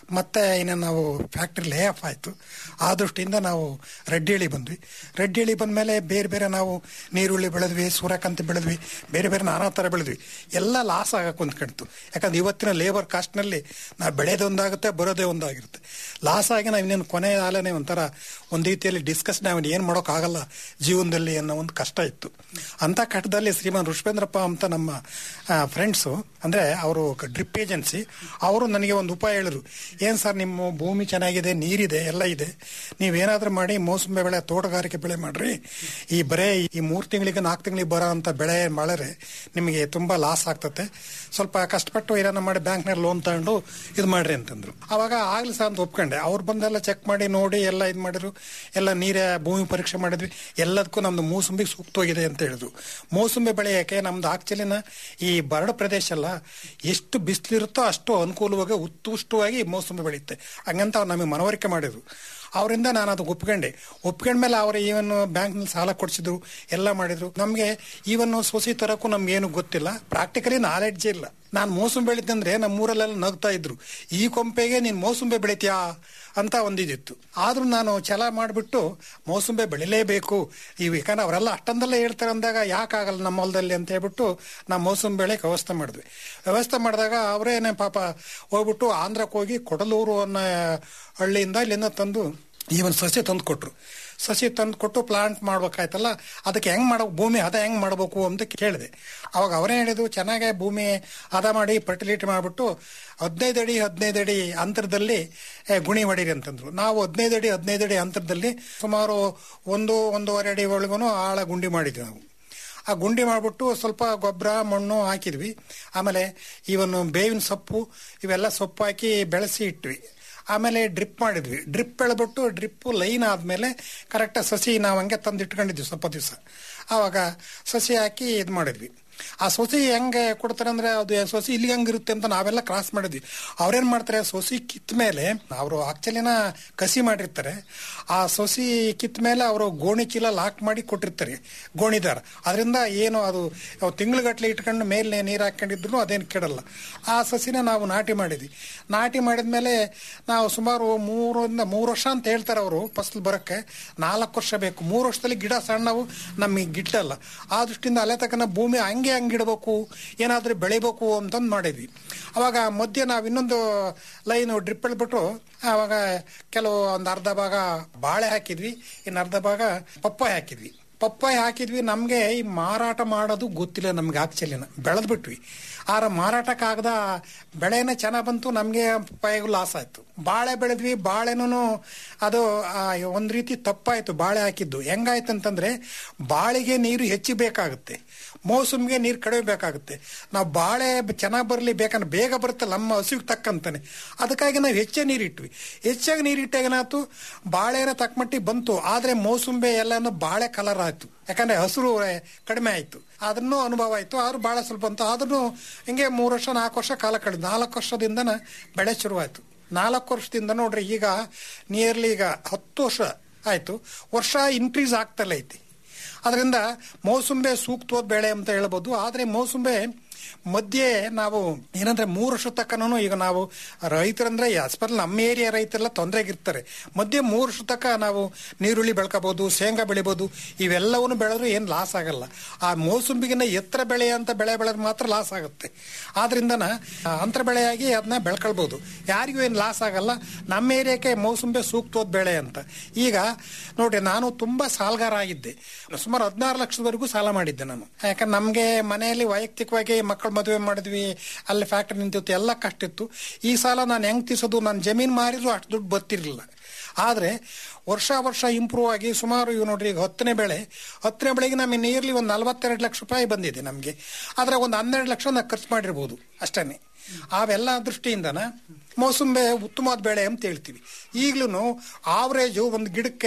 ಮತ್ತೆ ಇನ್ನು ನಾವು ಫ್ಯಾಕ್ಟ್ರಿ ಲೇ ಆಫ್ ಆಯಿತು ಆ ದೃಷ್ಟಿಯಿಂದ ನಾವು ರೆಡ್ಡಿಹಳ್ಳಿ ಬಂದ್ವಿ ರೆಡ್ಡಿಹಳ್ಳಿ ಬಂದಮೇಲೆ ಬೇರೆ ಬೇರೆ ನಾವು ನೀರುಳ್ಳಿ ಬೆಳೆದ್ವಿ ಸೂರ್ಯಕಾಂತಿ ಬೆಳೆದ್ವಿ ಬೇರೆ ಬೇರೆ ನಾನಾ ಥರ ಬೆಳೆದ್ವಿ ಎಲ್ಲ ಲಾಸ್ ಆಗಕ್ಕೆ ಕುಂತ್ಕೊಳ್ತು ಯಾಕಂದ್ರೆ ಇವತ್ತಿನ ಲೇಬರ್ ಕಾಸ್ಟ್ನಲ್ಲಿ ನಾವು ಬೆಳೆಯೋದೇ ಒಂದಾಗುತ್ತೆ ಬರೋದೇ ಒಂದಾಗಿರುತ್ತೆ ಲಾಸ್ ಆಗಿ ನಾವು ಇನ್ನೇನು ಕೊನೆ ಆಲನೇ ಒಂಥರ ಒಂದು ರೀತಿಯಲ್ಲಿ ಡಿಸ್ಕಸ್ ನಾವು ಏನು ಮಾಡೋಕ್ಕಾಗಲ್ಲ ಜೀವನದಲ್ಲಿ ಅನ್ನೋ ಒಂದು ಕಷ್ಟ ಇತ್ತು ಅಂಥ ಕಟ್ಟದಲ್ಲಿ ಶ್ರೀಮಾನ್ ಋಷಭೇಂದ್ರಪ್ಪ ಅಂತ ನಮ್ಮ ಫ್ರೆಂಡ್ಸು ಅಂದರೆ ಅವರು ಡ್ರಿಪ್ ಏಜೆನ್ಸಿ ಅವರು ನನಗೆ ಒಂದು ಉಪಾಯ ಹೇಳಿದ್ರು ಏನು ಸರ್ ನಿಮ್ಮ ಭೂಮಿ ಚೆನ್ನಾಗಿದೆ ನೀರಿದೆ ಎಲ್ಲ ಇದೆ ನೀವೇನಾದ್ರೂ ಮಾಡಿ ಮೋಸಂಬಿ ಬೆಳೆ ತೋಟಗಾರಿಕೆ ಬೆಳೆ ಮಾಡ್ರಿ ಈ ಬರೇ ಈ ಮೂರು ತಿಂಗಳಿಗೆ ನಾಲ್ಕು ತಿಂಗಳಿಗೆ ಬರೋ ಅಂತ ಬೆಳೆ ಮಾಡಿದ್ರೆ ನಿಮಗೆ ತುಂಬ ಲಾಸ್ ಆಗ್ತತೆ ಸ್ವಲ್ಪ ಕಷ್ಟಪಟ್ಟು ಏನಾರ ಮಾಡಿ ಬ್ಯಾಂಕ್ನಲ್ಲಿ ಲೋನ್ ತಗೊಂಡು ಇದು ಮಾಡ್ರಿ ಅಂತಂದ್ರು ಅವಾಗ ಆಗ್ಲಿ ಸರ್ ಅಂತ ಒಪ್ಕೊಂಡೆ ಅವ್ರು ಬಂದೆಲ್ಲ ಚೆಕ್ ಮಾಡಿ ನೋಡಿ ಎಲ್ಲ ಇದು ಮಾಡಿದ್ರು ಎಲ್ಲ ನೀರೇ ಭೂಮಿ ಪರೀಕ್ಷೆ ಮಾಡಿದ್ವಿ ಎಲ್ಲದಕ್ಕೂ ನಮ್ದು ಮೂಸಂಬಿಗೆ ಸೂಕ್ತವಾಗಿದೆ ಅಂತ ಹೇಳಿದ್ರು ಮೋಸಂಬಿ ಬೆಳೆಯೋಕೆ ನಮ್ದು ಆಕ್ಚುಲಿನ ಈ ಬರಡು ಪ್ರದೇಶ ಅಲ್ಲ ಎಷ್ಟು ಬಿಸಿಲಿರುತ್ತೋ ಅಷ್ಟು ಅನುಕೂಲವಾಗಿ ಉತ್ಕೃಷ್ಟವಾಗಿ ಮೋಸಂಬಿ ಬೆಳೆಯುತ್ತೆ ಹಂಗಂತ ಅವ್ರು ನಮಗೆ ಮನವರಿಕೆ ಮಾಡಿದ್ರು ಅವರಿಂದ ನಾನು ಅದು ಒಪ್ಕೊಂಡೆ ಒಪ್ಕೊಂಡ್ಮೇಲೆ ಅವರು ಈವನ್ ಬ್ಯಾಂಕ್ನಲ್ಲಿ ಸಾಲ ಕೊಡಿಸಿದ್ರು ಎಲ್ಲ ಮಾಡಿದ್ರು ನಮಗೆ ಈವನ್ ಸೊಸಿ ತರಕ್ಕೂ ನಮ್ಗೆ ಏನು ಗೊತ್ತಿಲ್ಲ ಪ್ರಾಕ್ಟಿಕಲಿ ನಾಲೆಡ್ಜ್ ಇಲ್ಲ ನಾನು ಮೋಸಂಬಿ ಬೆಳಿತಂದ್ರೆ ನಮ್ಮ ಊರಲ್ಲೆಲ್ಲ ನಗ್ತಾ ಇದ್ರು ಈ ಕೊಂಪೆಗೆ ನೀನು ಮೋಸಂಬಿ ಬೆಳಿತೀಯಾ ಅಂತ ಒಂದಿದಿತ್ತು ಆದ್ರೂ ನಾನು ಛಲ ಮಾಡಿಬಿಟ್ಟು ಮೋಸಂಬಿ ಬೆಳಿಲೇಬೇಕು ಇವು ಯಾಕಂದ್ರೆ ಅವರೆಲ್ಲ ಅಷ್ಟೊಂದೆಲ್ಲ ಹೇಳ್ತಾರೆ ಅಂದಾಗ ಯಾಕಾಗಲ್ಲ ನಮ್ಮ ಹೊಲದಲ್ಲಿ ಅಂತ ಹೇಳ್ಬಿಟ್ಟು ನಾವು ಮೋಸಂಬಿ ಬೆಳೆಗೆ ವ್ಯವಸ್ಥೆ ಮಾಡಿದ್ವಿ ವ್ಯವಸ್ಥೆ ಮಾಡಿದಾಗ ಅವರೇನೆ ಪಾಪ ಹೋಗ್ಬಿಟ್ಟು ಆಂಧ್ರಕ್ಕೆ ಹೋಗಿ ಕೊಡಲೂರು ಅನ್ನೋ ಹಳ್ಳಿಯಿಂದ ಇಲ್ಲಿಂದ ತಂದು ಈ ಒಂದು ಸಸಿ ತಂದು ಕೊಟ್ರು ಸಸಿ ತಂದು ಕೊಟ್ಟು ಪ್ಲಾಂಟ್ ಮಾಡ್ಬೇಕಾಯ್ತಲ್ಲ ಅದಕ್ಕೆ ಹೆಂಗ್ ಮಾಡೋ ಭೂಮಿ ಹದ ಹೆಂಗ್ ಮಾಡಬೇಕು ಅಂತ ಕೇಳಿದೆ ಅವಾಗ ಅವರೇ ಹೇಳಿದ್ರು ಚೆನ್ನಾಗೆ ಭೂಮಿ ಹದ ಮಾಡಿ ಫರ್ಟಿಲಿಟಿ ಮಾಡಿಬಿಟ್ಟು ಹದಿನೈದು ಅಡಿ ಹದಿನೈದು ಅಡಿ ಅಂತರದಲ್ಲಿ ಏ, ಗುಣಿ ಹೊಡೀರಿ ಅಂತಂದ್ರು ನಾವು ಹದಿನೈದು ಅಡಿ ಹದಿನೈದು ಅಡಿ ಅಂತರದಲ್ಲಿ ಸುಮಾರು ಒಂದು ಒಂದೂವರೆ ಅಡಿ ಒಳಗೂ ಆಳ ಗುಂಡಿ ಮಾಡಿದ್ವಿ ನಾವು ಆ ಗುಂಡಿ ಮಾಡಿಬಿಟ್ಟು ಸ್ವಲ್ಪ ಗೊಬ್ಬರ ಮಣ್ಣು ಹಾಕಿದ್ವಿ ಆಮೇಲೆ ಇವನು ಬೇವಿನ ಸೊಪ್ಪು ಇವೆಲ್ಲ ಸೊಪ್ಪು ಹಾಕಿ ಬೆಳೆಸಿ ಇಟ್ವಿ ಆಮೇಲೆ ಡ್ರಿಪ್ ಮಾಡಿದ್ವಿ ಡ್ರಿಪ್ ಬೆಳೆದ್ಬಿಟ್ಟು ಡ್ರಿಪ್ ಲೈನ್ ಆದಮೇಲೆ ಕರೆಕ್ಟಾಗಿ ಸಸಿ ನಾವು ಹಂಗೆ ತಂದು ಇಟ್ಕೊಂಡಿದ್ವಿ ಸ್ವಲ್ಪ ದಿವಸ ಆವಾಗ ಸಸಿ ಹಾಕಿ ಇದು ಮಾಡಿದ್ವಿ ಆ ಸೊಸಿ ಹೆಂಗೆ ಕೊಡ್ತಾರೆ ಅಂದ್ರೆ ಅದು ಸೊಸಿ ಇಲ್ಲಿ ಹೆಂಗಿರುತ್ತೆ ಅಂತ ನಾವೆಲ್ಲ ಕ್ರಾಸ್ ಮಾಡಿದ್ವಿ ಅವ್ರೇನ್ ಮಾಡ್ತಾರೆ ಸೊಸಿ ಕಿತ್ತ ಮೇಲೆ ಅವರು ಆಕ್ಚುಲಿನ ಕಸಿ ಮಾಡಿರ್ತಾರೆ ಆ ಸೊಸಿ ಕಿತ್ತ ಮೇಲೆ ಅವರು ಗೋಣಿ ಚೀಲ ಲಾಕ್ ಮಾಡಿ ಕೊಟ್ಟಿರ್ತಾರೆ ಗೋಣಿದಾರ ಅದರಿಂದ ಏನು ಅದು ತಿಂಗ್ಳುಗಟ್ಲೆ ಇಟ್ಕೊಂಡು ಮೇಲೆ ನೀರು ಹಾಕೊಂಡಿದ್ರು ಅದೇನು ಕೆಡಲ್ಲ ಆ ಸಸಿನ ನಾವು ನಾಟಿ ಮಾಡಿದ್ವಿ ನಾಟಿ ಮಾಡಿದ್ಮೇಲೆ ನಾವು ಸುಮಾರು ಮೂರರಿಂದ ಮೂರು ವರ್ಷ ಅಂತ ಹೇಳ್ತಾರೆ ಅವರು ಫಸಲು ಬರೋಕ್ಕೆ ನಾಲ್ಕು ವರ್ಷ ಬೇಕು ಮೂರು ವರ್ಷದಲ್ಲಿ ಗಿಡ ಸಣ್ಣವು ನಮಗೆ ಗಿಟ್ಟಲ್ಲ ಆ ದೃಷ್ಟಿಯಿಂದ ಅಲೆ ತಕ್ಕನ ಭೂಮಿ ಹಂಗೆ ಹಂಗೆ ಇಡಬೇಕು ಏನಾದರೂ ಬೆಳಿಬೇಕು ಅಂತಂದು ಮಾಡಿದ್ವಿ ಅವಾಗ ಮಧ್ಯೆ ನಾವು ಇನ್ನೊಂದು ಲೈನು ಡ್ರಿಪ್ ಎಳ್ಬಿಟ್ಟು ಅವಾಗ ಕೆಲವು ಒಂದು ಅರ್ಧ ಭಾಗ ಬಾಳೆ ಹಾಕಿದ್ವಿ ಇನ್ನು ಅರ್ಧ ಭಾಗ ಪಪ್ಪಾಯ ಹಾಕಿದ್ವಿ ಪಪ್ಪಾಯ ಹಾಕಿದ್ವಿ ನಮಗೆ ಈ ಮಾರಾಟ ಮಾಡೋದು ಗೊತ್ತಿಲ್ಲ ನಮ್ಗೆ ಆಕ್ಚುಲಿನ ಬೆಳೆದ್ಬಿಟ್ವಿ ಆರ ಮಾರಾಟಕ್ಕಾಗದ ಬೆಳೆನೇ ಚೆನ್ನಾಗಿ ಬಂತು ನಮಗೆ ಪಪ್ಪಾಯಿಗೂ ಲಾಸ್ ಆಯ್ತು ಬಾಳೆ ಬೆಳೆದ್ವಿ ಬಾಳೆನೂ ಅದು ಆ, ಒಂದ್ ರೀತಿ ತಪ್ಪಾಯ್ತು ಬಾಳೆ ಹಾಕಿದ್ದು ಹೆಂಗಾಯ್ತು ಅಂತಂದ್ರೆ ಬಾಳೆಗೆ ನೀರು ಹೆಚ್ಚು ಬೇಕಾಗುತ್ತೆ ಮೋಸಮ್ಗೆ ನೀರು ಕಡಿಮೆ ಬೇಕಾಗುತ್ತೆ ನಾವು ಬಾಳೆ ಚೆನ್ನಾಗಿ ಬರಲಿ ಬೇಕಂದ್ರೆ ಬೇಗ ಬರುತ್ತೆ ನಮ್ಮ ಹಸಿಗೆ ತಕ್ಕಂತಾನೆ ಅದಕ್ಕಾಗಿ ನಾವು ಹೆಚ್ಚೇ ನೀರಿಟ್ವಿ ಹೆಚ್ಚಾಗಿ ನೀರಿಟ್ಟಾಗ ಏನಾಯ್ತು ಬಾಳೆನ ತಕ್ಕಮಟ್ಟಿಗೆ ಬಂತು ಆದ್ರೆ ಮೋಸಂಬೆ ಎಲ್ಲಾನು ಬಾಳೆ ಕಲರ್ ಆಯ್ತು ಯಾಕಂದ್ರೆ ಹಸಿರು ಕಡಿಮೆ ಆಯ್ತು ಅದನ್ನು ಅನುಭವ ಆಯ್ತು ಆದ್ರೂ ಬಾಳ ಸ್ವಲ್ಪ ಬಂತು ಆದ್ರೂ ಹಿಂಗೆ ಮೂರು ವರ್ಷ ನಾಲ್ಕು ವರ್ಷ ಕಾಲ ಕಳೆದು ನಾಲ್ಕು ವರ್ಷದಿಂದನ ಬೆಳೆ ಶುರುವಾಯ್ತು ನಾಲ್ಕು ವರ್ಷದಿಂದ ನೋಡ್ರಿ ಈಗ ನಿಯರ್ಲಿ ಈಗ ಹತ್ತು ವರ್ಷ ಆಯ್ತು ವರ್ಷ ಇನ್ಕ್ರೀಸ್ ಆಗ್ತಲೇ ಐತಿ ಅದರಿಂದ ಮೋಸಂಬೆ ಸೂಕ್ತವಾದ ಬೆಳೆ ಅಂತ ಹೇಳ್ಬೋದು ಆದರೆ ಮೋಸಂಬೆ ಮಧ್ಯೆ ನಾವು ಏನಂದ್ರೆ ಮೂರು ವರ್ಷ ತಕ್ಕನೂ ಈಗ ನಾವು ರೈತರಂದ್ರೆ ಆಸ್ಪತ್ರೆ ನಮ್ಮ ಏರಿಯಾ ರೈತರೆಲ್ಲ ತೊಂದರೆಗಿರ್ತಾರೆ ಮಧ್ಯೆ ಮೂರು ವರ್ಷ ತಕ್ಕ ನಾವು ನೀರುಳ್ಳಿ ಬೆಳ್ಕೋಬಹುದು ಶೇಂಗಾ ಬೆಳಿಬೋದು ಇವೆಲ್ಲವನ್ನು ಬೆಳೆದ್ರು ಏನು ಲಾಸ್ ಆಗಲ್ಲ ಆ ಮೋಸಂಬಿಗಿನ ಎತ್ತರ ಬೆಳೆ ಅಂತ ಬೆಳೆ ಬೆಳೆದ್ರೆ ಮಾತ್ರ ಲಾಸ್ ಆಗುತ್ತೆ ಆದ್ರಿಂದನ ಆ, ಅಂತರ ಬೆಳೆಯಾಗಿ ಅದನ್ನ ಬೆಳ್ಕೊಳ್ಬೋದು ಯಾರಿಗೂ ಏನು ಲಾಸ್ ಆಗಲ್ಲ ನಮ್ಮ ಏರಿಯಾಕ್ಕೆ ಮೋಸಂಬೆ ಸೂಕ್ತವಾದ ಬೆಳೆ ಅಂತ ಈಗ ನೋಡ್ರಿ ನಾನು ತುಂಬಾ ಸಾಲಗಾರ ಆಗಿದ್ದೆ ಸುಮಾರು ಹದಿನಾರು ಲಕ್ಷದವರೆಗೂ ಸಾಲ ಮಾಡಿದ್ದೆ ನಾನು ಯಾಕಂದ್ರೆ ನಮಗೆ ಮನೆಯಲ್ಲಿ ವೈಯಕ್ತಿಕವಾಗಿ ಮಕ್ಕಳ ಮದುವೆ ಮಾಡಿದ್ವಿ ಅಲ್ಲಿ ಫ್ಯಾಕ್ಟ್ರಿ ನಿಂತಿತ್ತು ಎಲ್ಲ ಕಷ್ಟ ಇತ್ತು ಈ ಸಾಲ ನಾನು ಹೆಂಗ್ ತೀರ್ಸೋದು ನಾನು ಜಮೀನು ಮಾರಿದ್ರು ಅಷ್ಟು ದುಡ್ಡು ಬರ್ತಿರ್ಲಿಲ್ಲ ಆದರೆ ವರ್ಷ ವರ್ಷ ಇಂಪ್ರೂವ್ ಆಗಿ ಸುಮಾರು ಇವು ನೋಡ್ರಿ ಈಗ ಹತ್ತನೇ ಬೆಳೆ ಹತ್ತನೇ ಬೆಳೆಗೆ ನಮಗೆ ನಿಯರ್ಲಿ ಒಂದು ನಲವತ್ತೆರಡು ಲಕ್ಷ ರೂಪಾಯಿ ಬಂದಿದೆ ನಮಗೆ ಆದರೆ ಒಂದು ಹನ್ನೆರಡು ಲಕ್ಷ ನಾವು ಖರ್ಚು ಮಾಡಿರ್ಬೋದು ಅಷ್ಟೇ ಅವೆಲ್ಲ ದೃಷ್ಟಿಯಿಂದನ ಮೋಸಂಬೆ ಉತ್ತಮವಾದ ಬೆಳೆ ಅಂತ ಹೇಳ್ತೀವಿ ಈಗಲೂ ಆವ್ರೇಜು ಒಂದು ಗಿಡಕ್ಕೆ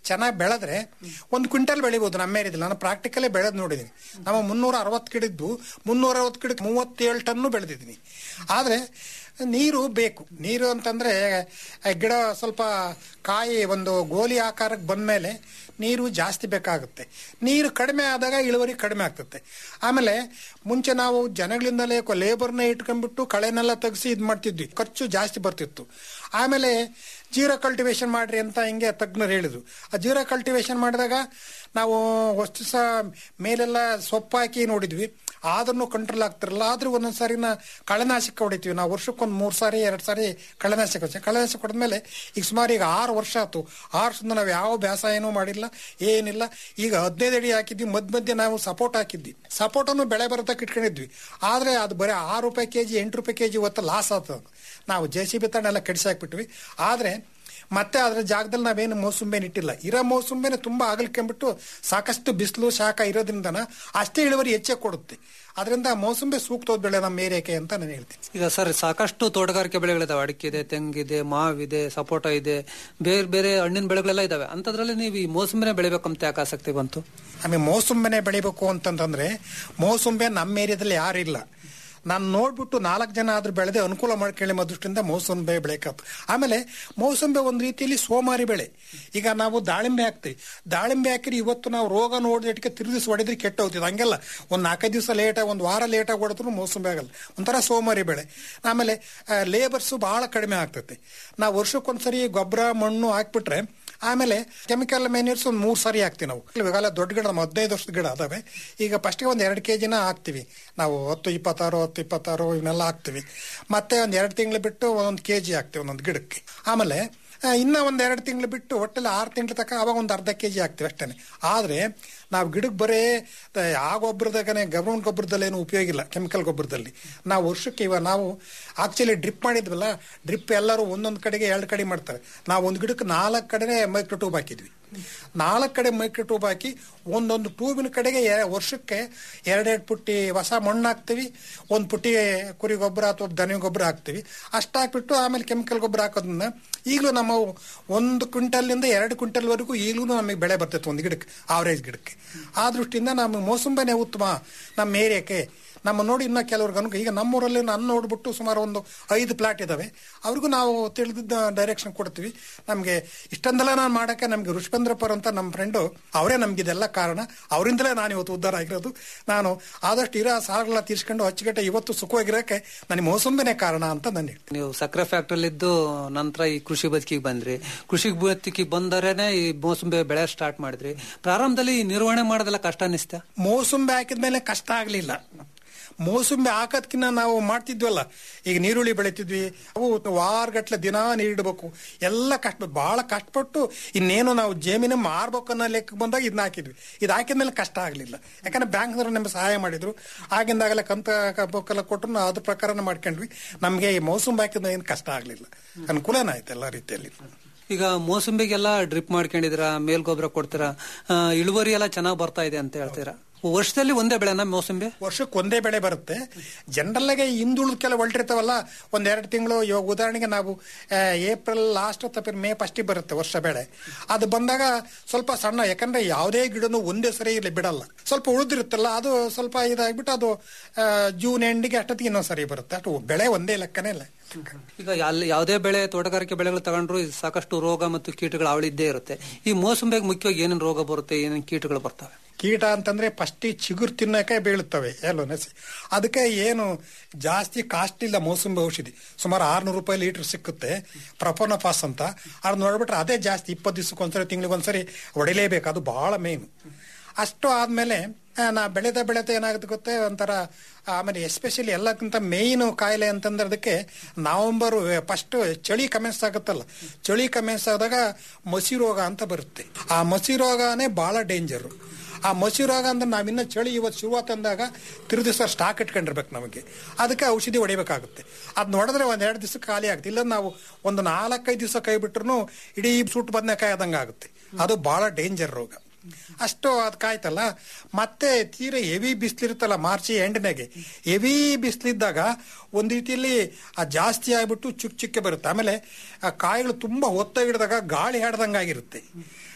ಚೆನ್ನಾಗಿ ಬೆಳೆದ್ರೆ ಒಂದು ಕ್ವಿಂಟಲ್ ಬೆಳಿಬೋದು ನಮ್ಮ ಏರಿಯಾದಲ್ಲಿ ನಾನು ಪ್ರಾಕ್ಟಿಕಲೇ ಬೆಳೆದ್ ನೋಡಿದ್ದೀನಿ ನಮ್ಮ ಮುನ್ನೂರ ಅರವತ್ತು ಗಿಡದ್ದು ಮುನ್ನೂರ ಅರವತ್ತು ಗಿಡಕ್ಕೆ ಮೂವತ್ತೇಳು ಟನ್ನು ಬೆಳೆದಿದ್ದೀನಿ ಆದರೆ ನೀರು ಬೇಕು ನೀರು ಅಂತಂದ್ರೆ ಆ ಗಿಡ ಸ್ವಲ್ಪ ಕಾಯಿ ಒಂದು ಗೋಲಿ ಆಕಾರಕ್ಕೆ ಬಂದ್ಮೇಲೆ ನೀರು ಜಾಸ್ತಿ ಬೇಕಾಗುತ್ತೆ ನೀರು ಕಡಿಮೆ ಆದಾಗ ಇಳುವರಿ ಕಡಿಮೆ ಆಗ್ತದೆ ಆಮೇಲೆ ಮುಂಚೆ ನಾವು ಜನಗಳಿಂದಲೇ ಲೇಬರ್ನ ಇಟ್ಕೊಂಡ್ಬಿಟ್ಟು ಕಳೆನೆಲ್ಲ ತೆಗೆಸಿ ಇದು ಮಾಡ್ತಿದ್ವಿ ಖರ್ಚು ಜಾಸ್ತಿ ಬರ್ತಿತ್ತು ಆಮೇಲೆ ಜೀರೋ ಕಲ್ಟಿವೇಶನ್ ಮಾಡ್ರಿ ಅಂತ ಹಿಂಗೆ ತಜ್ಞರು ಹೇಳಿದ್ರು ಆ ಜೀರೋ ಕಲ್ಟಿವೇಶನ್ ಮಾಡಿದಾಗ ನಾವು ವಸ್ತು ಸಹ ಮೇಲೆಲ್ಲ ಸೊಪ್ಪು ಹಾಕಿ ನೋಡಿದ್ವಿ ಆದ್ರೂ ಕಂಟ್ರೋಲ್ ಆಗ್ತಿರಲ್ಲ ಆದ್ರೂ ಒಂದೊಂದು ಸಾರಿನ ಕಳೆನಾಶಕ ಹೊಡಿತೀವಿ ನಾವು ವರ್ಷಕ್ಕೊಂದು ಮೂರು ಸಾರಿ ಎರಡು ಸಾರಿ ಕಳೆನಾಶಕ ಹೊಡ್ತೀವಿ ಕಳೆನಾಶಕ ಹೊಡೆದ್ಮೇಲೆ ಈಗ ಸುಮಾರು ಈಗ ಆರು ವರ್ಷ ಆಯ್ತು ಆರು ವರ್ಷದಿಂದ ನಾವು ಯಾವ ಬೇಸಾಯನೂ ಮಾಡಿಲ್ಲ ಏನಿಲ್ಲ ಈಗ ಹದಿನೈದು ಅಡಿ ಹಾಕಿದ್ವಿ ಮಧ್ಯ ಮಧ್ಯೆ ನಾವು ಸಪೋರ್ಟ್ ಹಾಕಿದ್ವಿ ಸಪೋರ್ಟನ್ನು ಬೆಳೆ ಬರೋದಕ್ಕೆ ಇಟ್ಕೊಂಡಿದ್ವಿ ಆದ್ರೆ ಅದು ಬರೀ ಆರು ರೂಪಾಯಿ ಕೆಜಿ ಎಂಟು ರೂಪಾಯಿ ಕೆಜಿ ಹೊತ್ತು ಲಾಸ್ ಆಗ್ತದೆ ನಾವು ಜೆ ಸಿ ಬಿ ತಣ್ಣೆಲ್ಲ ಕೆಡಿಸಿ ಹಾಕ್ಬಿಟ್ವಿ ಆದ್ರೆ ಮತ್ತೆ ಅದರ ಜಾಗದಲ್ಲಿ ನಾವೇನು ಮೋಸುಂಬೆನ ಇಟ್ಟಿಲ್ಲ ಇರೋ ಮೋಸುಂಬೆನ ತುಂಬಾ ಅಗಲ್ಕೊಂಡ್ಬಿಟ್ಟು ಸಾಕಷ್ಟು ಬಿಸಿಲು ಶಾಖ ಇರೋದ್ರಿಂದನ ಅಷ್ಟೇ ಇಳುವರಿ ಹೆಚ್ಚೇ ಕೊಡುತ್ತೆ ಅದರಿಂದ ಮೋಸುಂಬೆ ಸೂಕ್ತವಾದ ಬೆಳೆ ನಮ್ಮ ಏರಿಯಾಕ್ಕೆ ಅಂತ ನಾನು ಹೇಳ್ತೀನಿ ಈಗ ಸರ್ ಸಾಕಷ್ಟು ತೋಟಗಾರಿಕೆ ಬೆಳೆಗಳಿದಾವೆ ಅಡಿಕೆ ತೆಂಗಿದೆ ಮಾವಿದೆ ಸಪೋಟ ಇದೆ ಬೇರೆ ಬೇರೆ ಹಣ್ಣಿನ ಬೆಳೆಗಳೆಲ್ಲ ಇದಾವೆ ಅಂತದ್ರಲ್ಲಿ ನೀವು ಈ ಮೋಸಂಬಿನೇ ಬೆಳಿಬೇಕಂತ ಯಾಕೆ ಆಸಕ್ತಿ ಬಂತು ಆಮೇಲೆ ಮೋಸುಂಬೆನೆ ಬೆಳಿಬೇಕು ಅಂತಂತಂದ್ರೆ ಮೋಸುಂಬೆ ನಮ್ಮ ಏರಿಯಾದಲ್ಲಿ ಯಾರಿಲ್ಲ ನಾನು ನೋಡ್ಬಿಟ್ಟು ನಾಲ್ಕು ಜನ ಆದ್ರೂ ಬೆಳೆದೆ ಅನುಕೂಲ ಮಾಡ್ಕೊಳ್ಳಿ ದೃಷ್ಟಿಯಿಂದ ಮೋಸಂಬೆ ಬೆಳೆಕತ್ತು ಆಮೇಲೆ ಮೋಸಂಬೆ ಒಂದು ರೀತಿಯಲ್ಲಿ ಸೋಮಾರಿ ಬೆಳೆ ಈಗ ನಾವು ದಾಳಿಂಬೆ ಹಾಕ್ತೀವಿ ದಾಳಿಂಬೆ ಹಾಕಿರಿ ಇವತ್ತು ನಾವು ರೋಗ ನೋಡಿದಕ್ಕೆ ತಿರುಗಿಸಿ ಹೊಡೆದ್ರೆ ಕೆಟ್ಟ ಹೋಗ್ತಿದೆ ಹಂಗೆಲ್ಲ ಒಂದು ನಾಲ್ಕೈದು ದಿವಸ ಲೇಟಾಗಿ ಒಂದು ವಾರ ಲೇಟಾಗಿ ಹೊಡೆದ್ರು ಮೋಸಂಬೆ ಆಗಲ್ಲ ಒಂಥರ ಸೋಮಾರಿ ಬೆಳೆ ಆಮೇಲೆ ಲೇಬರ್ಸು ಬಹಳ ಕಡಿಮೆ ಆಗ್ತೈತೆ ನಾವು ವರ್ಷಕ್ಕೊಂದ್ಸರಿ ಗೊಬ್ಬರ ಮಣ್ಣು ಹಾಕ್ಬಿಟ್ರೆ ಆಮೇಲೆ ಕೆಮಿಕಲ್ ಮ್ಯಾನ್ಯೂರ್ಸ್ ಒಂದು ಮೂರು ಸಾರಿ ಹಾಕ್ತೀವಿ ನಾವು ಇವಾಗೆಲ್ಲ ದೊಡ್ಡ ಗಿಡ ನಮ್ಮ ಹದಿನೈದು ವರ್ಷದ ಗಿಡ ಅದಾವೆ ಈಗ ಫಸ್ಟಿಗೆ ಒಂದು ಎರಡು ಕೆ ಜಿನ ಹಾಕ್ತಿವಿ ನಾವು ಹತ್ತು ಇಪ್ಪತ್ತಾರು ಹತ್ತು ಇಪ್ಪತ್ತಾರು ಇವನ್ನೆಲ್ಲ ಹಾಕ್ತಿವಿ ಮತ್ತೆ ಒಂದು ಎರಡು ತಿಂಗಳು ಬಿಟ್ಟು ಒಂದೊಂದು ಕೆ ಜಿ ಹಾಕ್ತಿವಿ ಒಂದೊಂದು ಗಿಡಕ್ಕೆ ಆಮೇಲೆ ಆ, ಇನ್ನ ಒಂದ್ ಎರಡು ತಿಂಗಳು ಬಿಟ್ಟು ಒಟ್ಟಲ್ಲಿ ಆರು ತಿಂಗಳ ತನಕ ಅವಾಗ ಒಂದು ಅರ್ಧ ಕೆ ಜಿ ಹಾಕ್ತಿವಿ ಅಷ್ಟೇ ಆದ್ರೆ ನಾವು ಗಿಡಕ್ಕೆ ಬರೇ ತ- ಆ ಗೊಬ್ಬರದಾಗನೆ ಗವರ್ಮೆಂಟ್ ಗೊಬ್ಬರದಲ್ಲಿ ಏನು ಉಪಯೋಗ ಇಲ್ಲ ಕೆಮಿಕಲ್ ಗೊಬ್ಬರದಲ್ಲಿ ನಾವು ವರ್ಷಕ್ಕೆ ಇವಾಗ ನಾವು ಆಕ್ಚುಲಿ ಡ್ರಿಪ್ ಮಾಡಿದ್ವಲ್ಲ ಡ್ರಿಪ್ ಎಲ್ಲರೂ ಒಂದೊಂದು ಕಡೆಗೆ ಎರಡು ಕಡೆ ಮಾಡ್ತಾರೆ ನಾವು ಒಂದು ಗಿಡಕ್ಕೆ ನಾಲ್ಕು ಕಡೆ ಮೈಕ್ರೋ ಟ್ಯೂಬ್ ಹಾಕಿದ್ವಿ ನಾಲ್ಕು ಕಡೆ ಮೈಕ್ರೋ ಟ್ಯೂಬ್ ಹಾಕಿ ಒಂದೊಂದು ಟ್ಯೂಬಿನ ಕಡೆಗೆ ಎ- ವರ್ಷಕ್ಕೆ ಎರಡೆರಡು ಪುಟ್ಟಿ ಹೊಸ ಮಣ್ಣು ಹಾಕ್ತೀವಿ ಒಂದು ಪುಟ್ಟಿ ಕುರಿ ಗೊಬ್ಬರ ಅಥವಾ ದನಿ ಗೊಬ್ಬರ ಹಾಕ್ತೀವಿ ಅಷ್ಟು ಹಾಕ್ಬಿಟ್ಟು ಆಮೇಲೆ ಕೆಮಿಕಲ್ ಗೊಬ್ಬರ ಹಾಕೋದ್ರಿಂದ ಈಗಲೂ ನಮ್ಮ ಒಂದು ಕ್ವಿಂಟಲ್ನಿಂದ ಎರಡು ಕ್ವಿಂಟಲ್ವರೆಗೂ ಈಗಲೂ ನಮಗೆ ಬೆಳೆ ಬರ್ತೈತೆ ಒಂದು ಗಿಡಕ್ಕೆ ಆವರೇಜ್ ಗಿಡಕ್ಕೆ ಆ ದೃಷ್ಟಿಯಿಂದ ನಮ್ಮ ಮೋಸಂಬೆನೆ ಉತ್ತಮ ನಮ್ಮ ಏರಿಯಾಕ್ಕೆ ನಮ್ಮ ನೋಡಿ ಇನ್ನ ಕೆಲವ್ರಿಗೆ ಅನುಕೂಲ ಈಗ ನಮ್ಮೂರಲ್ಲಿ ನಾನು ನೋಡ್ಬಿಟ್ಟು ಸುಮಾರು ಒಂದು ಐದು ಪ್ಲಾಟ್ ಇದಾವೆ ಅವ್ರಿಗೂ ನಾವು ತಿಳಿದಿದ್ದ ಡೈರೆಕ್ಷನ್ ಕೊಡ್ತೀವಿ ನಮಗೆ ಇಷ್ಟೊಂದೆಲ್ಲ ನಾನು ಮಾಡಕ್ಕೆ ನಮಗೆ ಋಷಿಪಂದ್ರಪುರ ಅಂತ ನಮ್ಮ ಫ್ರೆಂಡು ಅವರೇ ನಮ್ಗೆ ಇದೆಲ್ಲ ಕಾರಣ ಅವರಿಂದಲೇ ನಾನು ಇವತ್ತು ಉದ್ಧಾರ ಆಗಿರೋದು ನಾನು ಆದಷ್ಟು ಇರೋ ಸಾಲಗಳ ತೀರ್ಸ್ಕೊಂಡು ಅಚ್ಚುಕಟ್ಟೆ ಇವತ್ತು ಸುಖವಾಗಿರೋಕೆ ನನಗೆ ಮೋಸಂಬೆನೇ ಕಾರಣ ಅಂತ ನಾನು ಹೇಳ್ತೀನಿ ನೀವು ಸಕ್ಕರೆ ಫ್ಯಾಕ್ಟ್ರಿಲಿ ಇದ್ದು ನಂತರ ಈ ಕೃಷಿ ಬದುಕಿಗೆ ಬಂದ್ರಿ ಕೃಷಿ ಬದುಕಿಗೆ ಬಂದರೇನೆ ಈ ಮೋಸಂಬಿ ಬೆಳೆ ಸ್ಟಾರ್ಟ್ ಮಾಡಿದ್ರಿ ಪ್ರಾರಂಭದಲ್ಲಿ ಈ ನಿರ್ವಹಣೆ ಮಾಡೋದೆಲ್ಲ ಕಷ್ಟ ಅನಿಸ್ತಾ ಮೋಸಂಬೆ ಹಾಕಿದ್ಮೇಲೆ ಕಷ್ಟ ಆಗಲಿಲ್ಲ ಮೋಸಂಬಿ ಹಾಕೋದ್ಕಿನ್ನ ನಾವು ಮಾಡ್ತಿದ್ವಲ್ಲ ಈಗ ನೀರುಳ್ಳಿ ಬೆಳಿತಿದ್ವಿ ಅವು ವಾರಗಟ್ಲೆ ದಿನಾ ನೀರಿಡಬೇಕು ಎಲ್ಲ ಕಷ್ಟ ಬಹಳ ಕಷ್ಟಪಟ್ಟು ಇನ್ನೇನು ನಾವು ಜಮೀನು ಮಾರ್ಬೇಕು ಅನ್ನೋ ಲೆಕ್ಕ ಬಂದಾಗ ಇದನ್ನ ಹಾಕಿದ್ವಿ ಇದು ಹಾಕಿದ್ಮೇಲೆ ಕಷ್ಟ ಆಗಲಿಲ್ಲ ಯಾಕಂದ್ರೆ ಬ್ಯಾಂಕ್ನವರು ನಮಗೆ ಸಹಾಯ ಮಾಡಿದ್ರು ಆಗಿಂದಾಗಲೇ ಕಂತ ಬುಕ್ಕೆಲ್ಲ ಕೊಟ್ಟರು ನಾವು ಅದ್ರ ಪ್ರಕಾರನೇ ಮಾಡ್ಕೊಂಡ್ವಿ ನಮಗೆ ಈ ಮೋಸಂಬಿ ಹಾಕಿದ ಏನು ಕಷ್ಟ ಆಗಲಿಲ್ಲ ಅನುಕೂಲನೇ ಆಯ್ತು ಎಲ್ಲ ರೀತಿಯಲ್ಲಿ ಈಗ ಮೋಸಂಬಿಗೆಲ್ಲ ಡ್ರಿಪ್ ಮಾಡ್ಕೊಂಡಿದ್ರ ಮೇಲ್ ಗೊಬ್ಬರ ಕೊಡ್ತೀರಾ ಆ, ಇಳುವರಿ ಎಲ್ಲ ಚೆನ್ನಾಗಿ ಬರ್ತಾ ಇದೆ ಅಂತ ಹೇಳ್ತೀರಾ ವರ್ಷದಲ್ಲಿ ಒಂದೇ ಬೆಳೆನ ಮೋಸಂಬಿ ವರ್ಷಕ್ಕೆ ಒಂದೇ ಬೆಳೆ ಬರುತ್ತೆ ಜನರಲ್ ಆಗಿ ಹಿಂದುಳಿದ ಕೆಲವು ಹೊಲ್ಟಿರ್ತಾವಲ್ಲ ಒಂದ್ ಎರಡು ತಿಂಗಳು ಇವಾಗ ಉದಾಹರಣೆಗೆ ನಾವು ಆ, ಏಪ್ರಿಲ್ ಲಾಸ್ಟ್ ಅಥವಾ ಮೇ ಫಸ್ಟಿಗೆ ಬರುತ್ತೆ ವರ್ಷ ಬೆಳೆ ಅದು ಬಂದಾಗ ಸ್ವಲ್ಪ ಸಣ್ಣ ಯಾಕಂದ್ರೆ ಯಾವುದೇ ಗಿಡನು ಒಂದೇ ಸರಿ ಇಲ್ಲಿ ಬಿಡಲ್ಲ ಸ್ವಲ್ಪ ಉಳಿದಿರುತ್ತಲ್ಲ ಅದು ಸ್ವಲ್ಪ ಇದಾಗ್ಬಿಟ್ಟು ಅದು ಆ, ಜೂನ್ ಎಂಡಿಗೆ ಅಷ್ಟೊತ್ತಿಗೆ ಇನ್ನೊಂದ್ ಸರಿ ಬರುತ್ತೆ ಅಷ್ಟು ಬೆಳೆ ಒಂದೇ ಲೆಕ್ಕನೇ ಇಲ್ಲ ಈಗ ಅಲ್ಲಿ ಯಾವುದೇ ಬೆಳೆ ತೋಟಗಾರಿಕೆ ಬೆಳೆಗಳು ತಗೊಂಡ್ರು ಇದು ಸಾಕಷ್ಟು ರೋಗ ಮತ್ತು ಕೀಟಗಳು ಅವಳಿ ಇದ್ದೇ ಇರುತ್ತೆ ಈ ಮೋಸಂಬಿಗೆ ಮುಖ್ಯವಾಗಿ ಏನೇನು ರೋಗ ಬರುತ್ತೆ ಏನೇನು ಕೀಟಗಳು ಬರ್ತವೆ ಕೀಟ ಅಂತಂದ್ರೆ ಫಸ್ಟ್ ಚಿಗುರು ತಿನ್ನಕ್ಕೆ ಬೀಳುತ್ತವೆ ಎಲ್ಲೋ ನೆಸಿ ಅದಕ್ಕೆ ಏನು ಜಾಸ್ತಿ ಕಾಸ್ಟ್ ಇಲ್ಲ ಮೋಸಂಬಿ ಔಷಧಿ ಸುಮಾರು ಆರ್ನೂರು ರೂಪಾಯಿ ಲೀಟರ್ ಸಿಕ್ಕುತ್ತೆ ಪ್ರಪೋನಫಾಸ್ ಅಂತ ಅದು ನೋಡ್ಬಿಟ್ರೆ ಅದೇ ಜಾಸ್ತಿ ಇಪ್ಪತ್ತು ದಿವಸಕ್ಕೊಂದ್ಸರಿ ತಿಂಗಳಿಗೊಂದ್ಸರಿ ಹೊಡಿಲೇಬೇಕು ಅದು ಬಹಳ ಮೇನು ಅಷ್ಟು ಆದ್ಮೇಲೆ ಆ, ನಾ ಬೆಳೆದ ಬೆಳೆದ ಏನಾಗುತ್ತೆ ಗೊತ್ತೇ ಒಂಥರ ಆಮೇಲೆ ಎಸ್ಪೆಷಲಿ ಎಲ್ಲಕ್ಕಿಂತ ಮೇಯ್ನು ಕಾಯಿಲೆ ಅಂತಂದ್ರೆ ಅದಕ್ಕೆ ನವೆಂಬರ್ ಫಸ್ಟ್ ಚಳಿ ಕಮೆನ್ಸ್ ಆಗುತ್ತಲ್ಲ ಚಳಿ ಕಮೆನ್ಸ್ ಆದಾಗ ಮಸಿ ರೋಗ ಅಂತ ಬರುತ್ತೆ ಆ ಮಸಿ ರೋಗನೇ ಬಹಳ ಡೇಂಜರು ಆ ಮಸಿ ರೋಗ ಅಂದ್ರೆ ನಾವಿನ್ನ ಚಳಿ ಇವತ್ತು ಶುರುವಾತ್ ಅಂದಾಗ ತಿರು ದಿವಸ ಸ್ಟಾಕ್ ಇಟ್ಕೊಂಡಿರ್ಬೇಕು ನಮಗೆ ಅದಕ್ಕೆ ಔಷಧಿ ಹೊಡಿಬೇಕಾಗುತ್ತೆ ಅದ್ ನೋಡಿದ್ರೆ ಒಂದ್ ಎರಡು ದಿವಸ ಖಾಲಿ ಆಗುತ್ತೆ ಇಲ್ಲ ನಾವು ಒಂದು ನಾಲ್ಕೈದು ದಿವಸ ಕೈ ಬಿಟ್ರು ಇಡೀ ಸುಟ್ಟು ಬದನೆಕಾಯಿ ಆದಂಗೆ ಆಗುತ್ತೆ ಅದು ಬಹಳ ಡೇಂಜರ್ ರೋಗ ಅಷ್ಟು ಅದು ಕಾಯ್ತಲ್ಲ ಮತ್ತೆ ತೀರಾ ಹೆವಿ ಬಿಸಿಲಿರುತ್ತಲ್ಲ ಮಾರ್ಚ್ ಎಂಡ್ನಾಗೆ ಹೆವಿ ಬಿಸಿಲಿದ್ದಾಗ ಒಂದ್ ರೀತಿಯಲ್ಲಿ ಆ ಜಾಸ್ತಿ ಆಗ್ಬಿಟ್ಟು ಚುಕ್ ಚುಕ್ಕೆ ಬರುತ್ತೆ ಆಮೇಲೆ ಆ ಕಾಯಿಗಳು ತುಂಬಾ ಹೊತ್ತ ಹಿಡಿದಾಗ ಗಾಳಿ ಹಾಡ್ದಂಗೆ ಆಗಿರುತ್ತೆ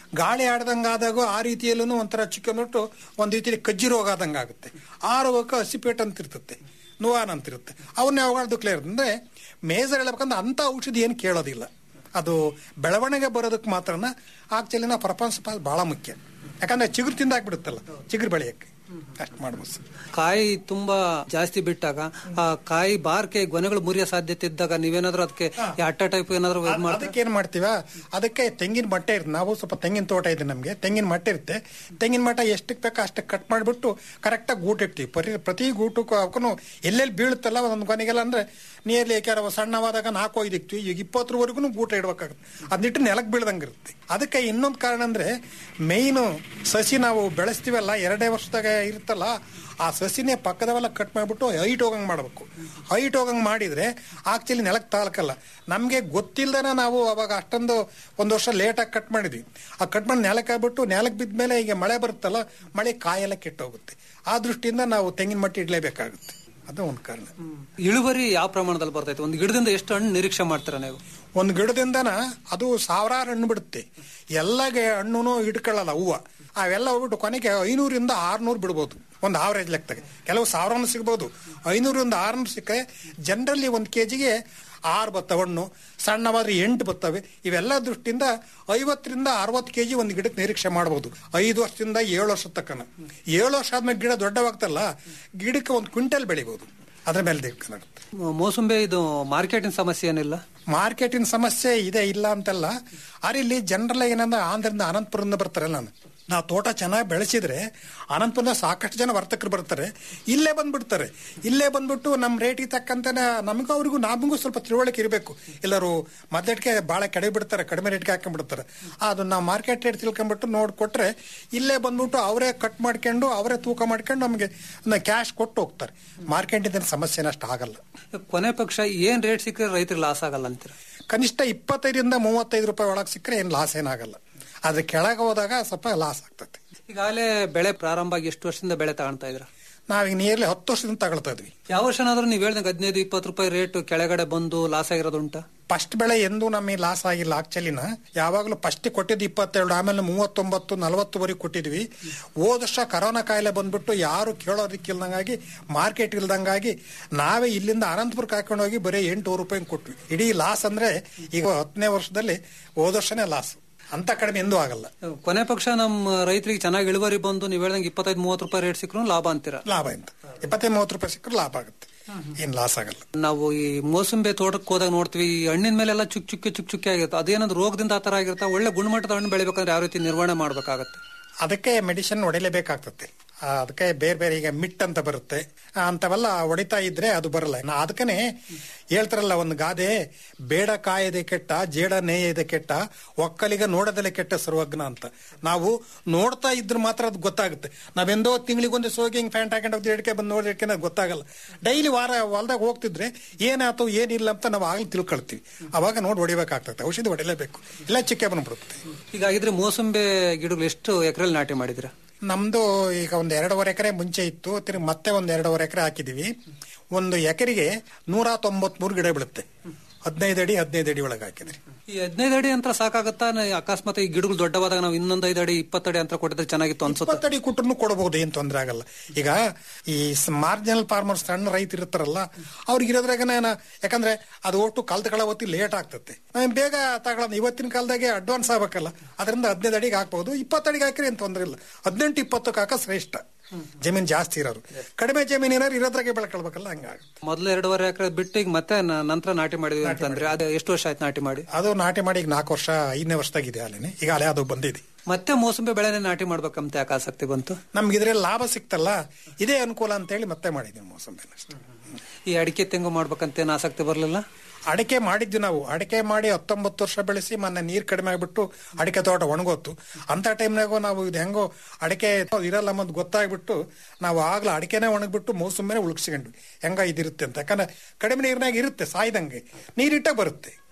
ಗಾಳಿ ಆಡ್ದಂಗಾದಾಗೂ ಆ ರೀತಿಯಲ್ಲೂ ಒಂಥರ ಚಿಕ್ಕಂದ್ಬಿಟ್ಟು ಒಂದು ರೀತಿಯಲ್ಲಿ ಕಜ್ಜಿ ರೋಗ ಆದಂಗೆ ಆಗುತ್ತೆ ಆ ರೋಗಕ್ಕೆ ಹಸಿಪೇಟ್ ಅಂತ ಇರ್ತತೆ ನುವಾನ್ ಅಂತ ಇರುತ್ತೆ ಅವನ್ನ ಯಾವಾಗಲೂ ಕ್ಲಿಯರ್ ಅಂದ್ರೆ ಮೇಜರ್ ಹೇಳ್ಬೇಕಂದ್ರೆ ಅಂಥ ಔಷಧಿ ಏನು ಕೇಳೋದಿಲ್ಲ ಅದು ಬೆಳವಣಿಗೆ ಬರೋದಕ್ಕೆ ಮಾತ್ರನ ಆಕ್ಚುಲಿ ನಾವು ಪ್ರಪಂಚ ಪಾಲ್ ಬಹಳ ಮುಖ್ಯ ಯಾಕಂದ್ರೆ ಚಿಗುರು ತಿಂದಾಕ್ಬಿಡುತ್ತಲ್ಲ ಚಿಗುರು ಬೆಳೆಯಕ್ಕೆ ಅಷ್ಟು ಮಾಡ್ಬೋದು ಸರ್ ಕಾಯಿ ತುಂಬಾ ಜಾಸ್ತಿ ಬಿಟ್ಟಾಗ ಆ ಕಾಯಿ ಬಾರ್ಕೆ ಗೊನೆಗಳು ಮುರಿಯೋ ಸಾಧ್ಯತೆ ಇದ್ದಾಗ ನೀವೇನಾದ್ರೂ ಅದಕ್ಕೆ ಅಟ್ಟ ಟೈಪ್ ಏನಾದ್ರು ಇದ್ ಮಾಡ್ತೀರಾ? ಅದಕ್ಕೆ ಏನ್ ಮಾಡ್ತೀವ ಅದಕ್ಕೆ ತೆಂಗಿನ ಮಟ್ಟೆ ಇರುತ್ತೆ ನಾವು ಸ್ವಲ್ಪ ತೆಂಗಿನ ತೋಟ ಇದೆ ನಮಗೆ ತೆಂಗಿನ ಮಟ್ಟೆ ಇರುತ್ತೆ ತೆಂಗಿನ ಮಟ್ಟ ಎಷ್ಟಕ್ಕೆ ಬೇಕೋ ಅಷ್ಟಕ್ಕೆ ಕಟ್ ಮಾಡಿಬಿಟ್ಟು ಕರೆಕ್ಟಾಗಿ ಗೂಟ ಇಡ್ತೀವಿ ಪ್ರತಿ ಪ್ರತಿ ಗೂಟಕ್ಕೂ ಅವಕ್ಕೂ ಎಲ್ಲೆಲ್ಲಿ ಬೀಳುತ್ತಲ್ಲ ಒಂದೊಂದು ಕೊನೆಗೆಲ್ಲ ಅಂದ್ರೆ ನಿಯರ್ಲಿ ಯಾರು ಸಣ್ಣವಾದಾಗ ನಾಲ್ಕು ಐದು ಇಕ್ತೀವಿ ಈಗ ಇಪ್ಪತ್ತರವರೆಗೂ ಗೂಟ ಇಡ್ಬೇಕಾಗುತ್ತೆ ಅದನ್ನಿಟ್ಟು ನೆಲಕ್ಕೆ ಬೀಳ್ದಂಗೆ ಇರುತ್ತೆ ಅದಕ್ಕೆ ಇನ್ನೊಂದು ಕಾರಣ ಅಂದ್ರೆ ಮೇಯ್ನು ಸಸಿ ನಾವು ಬೆಳೆಸ್ತೀವಲ್ಲ ಎರಡೇ ವರ್ಷದಾಗ ಇರುತ್ತಲ್ಲ ಆ ಸಸಿನೇ ಪಕ್ಕದವೆಲ್ಲ ಕಟ್ ಮಾಡಿಬಿಟ್ಟು ಹೈಟ್ ಹೋಗಂಗೆ ಮಾಡಬೇಕು ಹೈಟ್ ಹೋಗಂಗೆ ಮಾಡಿದ್ರೆ ಆಕ್ಚುಲಿ ನೆಲಕ್ಕೆ ತಾಳ್ಕಲ್ಲ ನಮಗೆ ಗೊತ್ತಿಲ್ದನ ನಾವು ಅವಾಗ ಅಷ್ಟೊಂದು ಒಂದು ವರ್ಷ ಲೇಟಾಗಿ ಕಟ್ ಮಾಡಿದ್ವಿ ಆ ಕಟ್ ಮಾಡಿ ನೆಲಕ್ಕೆ ಆಗ್ಬಿಟ್ಟು ನೆಲಕ್ಕೆ ಬಿದ್ದ ಮೇಲೆ ಈಗ ಮಳೆ ಬರುತ್ತಲ್ಲ ಮಳೆ ಕಾಯೆಲ್ಲ ಕೆಟ್ಟೋಗುತ್ತೆ ಆ ದೃಷ್ಟಿಯಿಂದ ನಾವು ತೆಂಗಿನ ಮಟ್ಟಿ ಇಡಲೇಬೇಕಾಗುತ್ತೆ ಅದು ಒಂದು ಕಾರಣ ಇಳುವರಿ ಯಾವ ಪ್ರಮಾಣದಲ್ಲಿ ಬರ್ತೈತೆ ಒಂದು ಗಿಡದಿಂದ ಎಷ್ಟು ಹಣ್ಣು ನಿರೀಕ್ಷೆ ಮಾಡ್ತೀರಾ ನೀವು ಒಂದು ಗಿಡದಿಂದನ ಅದು ಸಾವಿರಾರು ಹಣ್ಣು ಬಿಡುತ್ತೆ ಎಲ್ಲ ಗೆ- ಹಣ್ಣುನು ಹಿಡ್ಕೊಳ್ಳಲ್ಲ ಹೂವು ಅವೆಲ್ಲ ಹೋಗ್ಬಿಟ್ಟು ಕೊನೆಗೆ ಐನೂರಿಂದ ಆರ್ನೂರು ಬಿಡ್ಬೋದು ಒಂದು ಆವರೇಜ್ ಲೆಕ್ಕದಾಗ ಕೆಲವು ಸಾವಿರನೂ ಸಿಗ್ಬೋದು ಐನೂರಿಂದ ಆರ್ನೂರು ಸಿಕ್ಕರೆ ಜನರಲಿ ಒಂದು ಕೆ ಜಿಗೆ ಆರು ಬತ್ತವೆ ಹಣ್ಣು ಸಣ್ಣವಾದ್ರೆ ಎಂಟು ಬರ್ತವೆ ಇವೆಲ್ಲ ದೃಷ್ಟಿಯಿಂದ ಐವತ್ತರಿಂದ ಅರವತ್ತು ಕೆ ಜಿ ಒಂದು ಗಿಡಕ್ಕೆ ನಿರೀಕ್ಷೆ ಮಾಡ್ಬೋದು ಐದು ವರ್ಷದಿಂದ ಏಳು ವರ್ಷದ ತಕ್ಕನ ಏಳು ವರ್ಷ ಆದ್ಮೇಲೆ ಗಿಡ ದೊಡ್ಡವಾಗ್ತಲ್ಲ ಗಿಡಕ್ಕೆ ಒಂದು ಕ್ವಿಂಟಲ್ ಬೆಳಿಬೋದು ಅದ್ರ ಮೇಲೆ ದಿಕ್ಕನಾಗುತ್ತೆ ಮೋಸಂಬೆ ಇದು ಮಾರ್ಕೆಟಿನ ಸಮಸ್ಯೆ ಏನಿಲ್ಲ ಮಾರ್ಕೆಟಿನ ಸಮಸ್ಯೆ ಇದೆ ಇಲ್ಲ ಅಂತಲ್ಲ ಆದ್ರೆ ಇಲ್ಲಿ ಜನರಲ್ಲ ಏನಂದ್ರೆ ಆಂಧ್ರದಿಂದ ಅನಂತಪುರದಿಂದ ಬರ್ತಾರೆ ನಾನು ನಾವು ತೋಟ ಚೆನ್ನಾಗಿ ಬೆಳೆಸಿದ್ರೆ ಅನಂತಪುರದ ಸಾಕಷ್ಟು ಜನ ವರ್ತಕರು ಬರ್ತಾರೆ ಇಲ್ಲೇ ಬಂದ್ಬಿಡ್ತಾರೆ ಇಲ್ಲೇ ಬಂದ್ಬಿಟ್ಟು ನಮ್ಮ ರೇಟಿಗೆ ತಕ್ಕಂತೆ ನಮಗೂ ಅವ್ರಿಗೂ ನಮಗೂ ಸ್ವಲ್ಪ ತಿಳುವಳಿಕೆ ಇರಬೇಕು ಎಲ್ಲರೂ ಮೊದಲಿಗೆ ಭಾಳ ಕಡಿಮೆ ಬಿಡ್ತಾರೆ ಕಡಿಮೆ ರೇಟ್ಗೆ ಹಾಕೊಂಡ್ಬಿಡ್ತಾರೆ ಅದು ನಾವು ಮಾರ್ಕೆಟ್ ರೇಟ್ ತಿಳ್ಕೊಂಡ್ಬಿಟ್ಟು ನೋಡ್ಕೊಟ್ರೆ ಇಲ್ಲೇ ಬಂದ್ಬಿಟ್ಟು ಅವರೇ ಕಟ್ ಮಾಡ್ಕೊಂಡು ಅವರೇ ತೂಕ ಮಾಡ್ಕೊಂಡು ನಮಗೆ ಕ್ಯಾಶ್ ಕೊಟ್ಟು ಹೋಗ್ತಾರೆ ಮಾರ್ಕೆಟಿಂದ ಸಮಸ್ಯೆನ ಅಷ್ಟು ಆಗಲ್ಲ ಕೊನೆ ಪಕ್ಷ ಏನ್ ರೇಟ್ ಸಿಕ್ಕರೆ ರೈತರಿಗೆ ಲಾಸ್ ಆಗಲ್ಲ ಅಂತೀರಾ ಕನಿಷ್ಠ ಇಪ್ಪತ್ತೈದರಿಂದ ಮೂವತ್ತೈದು ರೂಪಾಯಿ ಒಳಗೆ ಸಿಕ್ಕರೆ ಏನು ಲಾಸ್ ಏನಾಗಲ್ಲ ಆದ್ರೆ ಕೆಳಗೆ ಹೋದಾಗ ಸ್ವಲ್ಪ ಲಾಸ್ ಆಗ್ತದೆ ಈಗಾಗಲೇ ಬೆಳೆ ಪ್ರಾರಂಭ ಆಗಿ ಎಷ್ಟು ವರ್ಷದಿಂದ ಬೆಳೆ ತಗೊಳ್ತಾ ಇದ್ರ ನಾವೀಗ ನಿಯರ್ಲಿ ಹತ್ತು ವರ್ಷದಿಂದ ತಗೊಳ್ತಾ ಇದ್ವಿ ಯಾವ ವರ್ಷನಾದ್ರೂ ನೀವು ಹೇಳ್ದಂಗೆ ಹದಿನೈದು ಇಪ್ಪತ್ತು ರೂಪಾಯಿ ರೇಟ್ ಕೆಳಗಡೆ ಬಂದು ಲಾಸ್ ಆಗಿರೋದು ಉಂಟಾ ಫಸ್ಟ್ ಬೆಳೆ ಎಂದೂ ನಮಗೆ ಲಾಸ್ ಆಗಿಲ್ಲ ಆಕ್ಚುಲಿನ ಯಾವಾಗಲೂ ಫಸ್ಟ್ ಕೊಟ್ಟಿದ್ದು ಇಪ್ಪತ್ತೆರಡು ಆಮೇಲೆ ಮೂವತ್ತೊಂಬತ್ತು ನಲವತ್ತುವರೆಗೆ ಕೊಟ್ಟಿದ್ವಿ ಹೋದ ವರ್ಷ ಕರೋನಾ ಕಾಯಿಲೆ ಬಂದ್ಬಿಟ್ಟು ಯಾರು ಕೇಳೋದಕ್ಕಿಲ್ದಂಗಾಗಿ ಮಾರ್ಕೆಟ್ ಇಲ್ದಂಗಾಗಿ ನಾವೇ ಇಲ್ಲಿಂದ ಅನಂತಪುರಕ್ಕೆ ಹಾಕೊಂಡು ಹೋಗಿ ಬರೀ ಎಂಟುನೂರು ರೂಪಾಯಿ ಕೊಟ್ವಿ ಇಡೀ ಲಾಸ್ ಅಂದ್ರೆ ಈಗ ಹತ್ತನೇ ವರ್ಷದಲ್ಲಿ ಹೋದ ವರ್ಷನೇ ಲಾಸ್ ಅಂತ ಕಡಿಮೆ ಎಂದೂ ಆಗಲ್ಲ ಕೊನೆ ಪಕ್ಷ ನಮ್ಮ ರೈತರಿಗೆ ಚೆನ್ನಾಗಿ ಇಳುವರಿ ಬಂದು ನೀವು ಹೇಳ್ದಂಗೆ ಇಪ್ಪತ್ತೈದು ಮೂವತ್ತು ರೂಪಾಯಿ ರೇಟ್ ಸಿಕ್ಕರು ಲಾಭ ಅಂತೀರಾ ಲಾಭ ಅಂತ ಇಪ್ಪತ್ತೈದು ಮೂವತ್ತು ರೂಪಾಯಿ ಸಿಕ್ಕರೆ ಲಾಭ ಆಗುತ್ತೆ ಏನ್ ಲಾಸ್ ಆಗಲ್ಲ ನಾವು ಈ ಮೋಸಂಬೆ ತೋಟಕ್ಕೆ ಹೋದಾಗ ನೋಡ್ತೀವಿ ಈ ಹಣ್ಣಿನ ಮೇಲೆಲ್ಲ ಚುಕ್ ಚುಕ್ಕೆ ಚುಕ್ ಚುಕ್ಕೆ ಆಗಿರುತ್ತೆ ಅದೇನಾದ್ರು ರೋಗದಿಂದ ಆ ತರ ಆಗಿರುತ್ತೆ ಒಳ್ಳೆ ಗುಣಮಟ್ಟದ ಹಣ್ಣು ಬೆಳಿಬೇಕಂದ್ರೆ ಯಾವ ರೀತಿ ನಿರ್ವಹಣೆ ಮಾಡ್ಬೇಕಾಗತ್ತೆ ಅದಕ್ಕೆ ಮೆಡಿಸಿನ್ ಹೊಡಿಲೇಬೇಕಾಗ್ತದೆ ಆ, ಅದಕ್ಕೆ ಬೇರೆ ಬೇರೆ ಈಗ ಮಿಟ್ ಅಂತ ಬರುತ್ತೆ ಆ, ಅಂತವೆಲ್ಲ ಹೊಡಿತಾ ಇದ್ರೆ ಅದು ಬರಲ್ಲ ನಾ ಅದಕ್ಕನೆ ಹೇಳ್ತಾರಲ್ಲ ಒಂದು ಗಾದೆ ಬೇಡ ಕಾಯದೆ ಕೆಟ್ಟ ಜೇಡ ನೇಯದೆ ಕೆಟ್ಟ ಒಕ್ಕಲಿಗ ನೋಡದಲೆ ಕೆಟ್ಟ ಸರ್ವಜ್ಞ ಅಂತ ನಾವು ನೋಡ್ತಾ ಇದ್ರೆ ಮಾತ್ರ ಅದು ಗೊತ್ತಾಗುತ್ತೆ ನಾವೆಂದೋ ತಿಂಗಳಿಗೊಂದು ಸೋಗಿ ಹಿಂಗ್ ಫ್ಯಾಂಟ್ ಹಾಕೊಂಡು ಹೋಗ್ತೀವಿ ಎಡ್ಕೆ ಬಂದು ನೋಡಿ ಎಡ್ಕೆ ಗೊತ್ತಾಗಲ್ಲ ಡೈಲಿ ವಾರ ಹೊಲ್ದಾಗ ಹೋಗ್ತಿದ್ರೆ ಏನಾಯ್ತು ಏನಿಲ್ಲ ಅಂತ ನಾವು ಆಗ್ಲಿ ತಿಳ್ಕೊಳ್ತೀವಿ ಅವಾಗ ನೋಡಿ ಹೊಡಿಬೇಕಾಗ್ತದೆ ಔಷಧಿ ಹೊಡಿಲೇಬೇಕು ಇಲ್ಲ ಚಿಕ್ಕೆ ಬಂದ್ಬಿಡುತ್ತೆ ಹೀಗಾಗಿದ್ರೆ ಮೋಸಂಬೆ ಗಿಡಗಳು ಎಷ್ಟು ಎಕರೆಲ್ಲಿ ನಾಟಿ ಮಾಡಿದ್ರ ನಮ್ದು ಈಗ ಒಂದ್ ಎರಡೂವರೆ ಎಕರೆ ಮುಂಚೆ ಇತ್ತು ತಿರ್ಗಿ ಮತ್ತೆ ಒಂದ್ ಎರಡೂವರೆ ಎಕರೆ ಹಾಕಿದೀವಿ ಒಂದು ಎಕರೆಗೆ ನೂರ ತೊಂಬತ್ಮೂರು ಗಿಡ ಬೀಳುತ್ತೆ ಹದಿನೈದು ಅಡಿ ಹದಿನೈದು ಅಡಿ ಒಳಗೆ ಹಾಕಿದ್ರಿ ಈ ಹದಿನೈದು ಅಡಿ ಅಂತ ಸಾಕಾಗತ್ತಾ ನ- ಅಕಸ್ಮಾತ್ ಈ ಗಿಡಗಳು ದೊಡ್ಡವಾದಾಗ ನಾವು ಇನ್ನೊಂದು ಐದು ಅಡಿ ಇಪ್ಪತ್ತಡಿ ಅಂತ ಕೊಟ್ಟಿದ್ರೆ ಚೆನ್ನಾಗಿತ್ತು ಅನ್ಸುತ್ತೆ ಇಪ್ಪತ್ತಡಿ ಕುಟ್ರು ಕೊಡಬಹುದು ಏನ್ ತೊಂದರೆ ಆಗಲ್ಲ ಈಗ ಈ ಮಾರ್ಜಿನಲ್ ಫಾರ್ಮರ್ಸ್ ಸಣ್ಣ ರೈತ ಇರ್ತಾರಲ್ಲ ಅವ್ರಿಗೆ ಇರೋದ್ರಾಗ ನಾನು ಯಾಕಂದ್ರೆ ಅದು ಒಟ್ಟು ಕಲ್ತ್ಕೊಳ್ಳೋ ಹೊತ್ತಿ ಲೇಟ್ ಆಗ್ತತೆ ನಾವ್ ಬೇಗ ತಗೊಳ್ಳೋದು ಇವತ್ತಿನ ಕಾಲದಾಗೆ ಅಡ್ವಾನ್ಸ್ ಆಗ್ಬೇಕಲ್ಲ ಅದರಿಂದ ಹದಿನೈದು ಅಡಿಗೆ ಹಾಕ್ಬಹುದು ಇಪ್ಪತ್ತಡಿಗೆ ಹಾಕಿರಿ ಏನ್ ತೊಂದರೆ ಇಲ್ಲ ಹದಿನೆಂಟು ಇಪ್ಪತ್ತಕ್ಕೆ ಹಾಕ ಶ್ರೇಷ್ಠ ಜಮೀನ್ ಜಾಸ್ತಿ ಇರೋರು ಕಡಿಮೆ ಜಮೀನ್ ಏನಾರು ಇರೋದ್ರಾಗೆ ಬೆಳ್ಕೊಳ್ಬೇಕಲ್ಲ ಹಂಗಾಗುತ್ತೆ ಮೊದಲು ಎರಡೂವರೆ ಎಕರೆ ಬಿಟ್ಟು ಈಗ ಮತ್ತೆ ನ- ನಂತರ ನಾಟಿ ಮಾಡಿದ್ವಿ ಅಂತಂದ್ರೆ ಅದು ಎಷ್ಟು ವರ್ಷ ಆಯ್ತು ನಾಟಿ ಮಾಡಿ ಅದು ನಾಟಿ ಮಾಡಿ ಈಗ ನಾಲ್ಕು ವರ್ಷ ಐದನೇ ವರ್ಷದಾಗಿದೆ ಅಲ್ಲೇನೆ ಈಗ ಅಲ್ಲೇ ಅದು ಬಂದಿದೆ ಮತ್ತೆ ಮೋಸಂಬಿ ಬೆಳೆನೇ ನಾಟಿ ಮಾಡ್ಬೇಕಂತ ಯಾಕೆ ಆಸಕ್ತಿ ಬಂತು ನಮ್ಗೆ ಇದ್ರಲ್ಲಿ ಲಾಭ ಸಿಕ್ತಲ್ಲ ಇದೇ ಅನುಕೂಲ ಅಂತ ಹೇಳಿ ಮತ್ತೆ ಮಾಡಿದ್ವಿ ಮೋಸಂಬಿನ ಅಷ್ಟೇ ಈ ಅಡಿಕೆ ತೆಂಗು ಮಾಡ್ಬೇಕಂತ ಏನು ಆಸಕ್ತಿ ಬರಲಿಲ್ಲ ಅಡಿಕೆ ಮಾಡಿದ್ವಿ ನಾವು ಅಡಿಕೆ ಮಾಡಿ ಹತ್ತೊಂಬತ್ತು ವರ್ಷ ಬೆಳೆಸಿ ಮೊನ್ನೆ ನೀರ್ ಕಡಿಮೆ ಆಗ್ಬಿಟ್ಟು ಅಡಿಕೆ ತೋಟ ಒಣಗೋತು ಅಂತ ಟೈಮ್ನಾಗೂ ನಾವು ಇದು ಹೆಂಗೋ ಅಡಿಕೆ ಇರಲ್ಲ ಅನ್ನೋದು ಗೊತ್ತಾಗ್ಬಿಟ್ಟು ನಾವು ಆಗ್ಲೂ ಅಡಿಕೆನೇ ಒಣಗ್ಬಿಟ್ಟು ಮೌಸಂಬಿನೇ ಉಳ್ಸ್ಕೊಂಡ್ವಿ ಹೆಂಗ ಇದಿರುತ್ತೆ ಅಂತ ಯಾಕಂದ್ರೆ ಕಡಿಮೆ ನೀರ್ನಾಗ ಇರುತ್ತೆ ಸಾಯ್ದಂಗೆ ನೀರಿಟ್ಟ ಬರುತ್ತೆ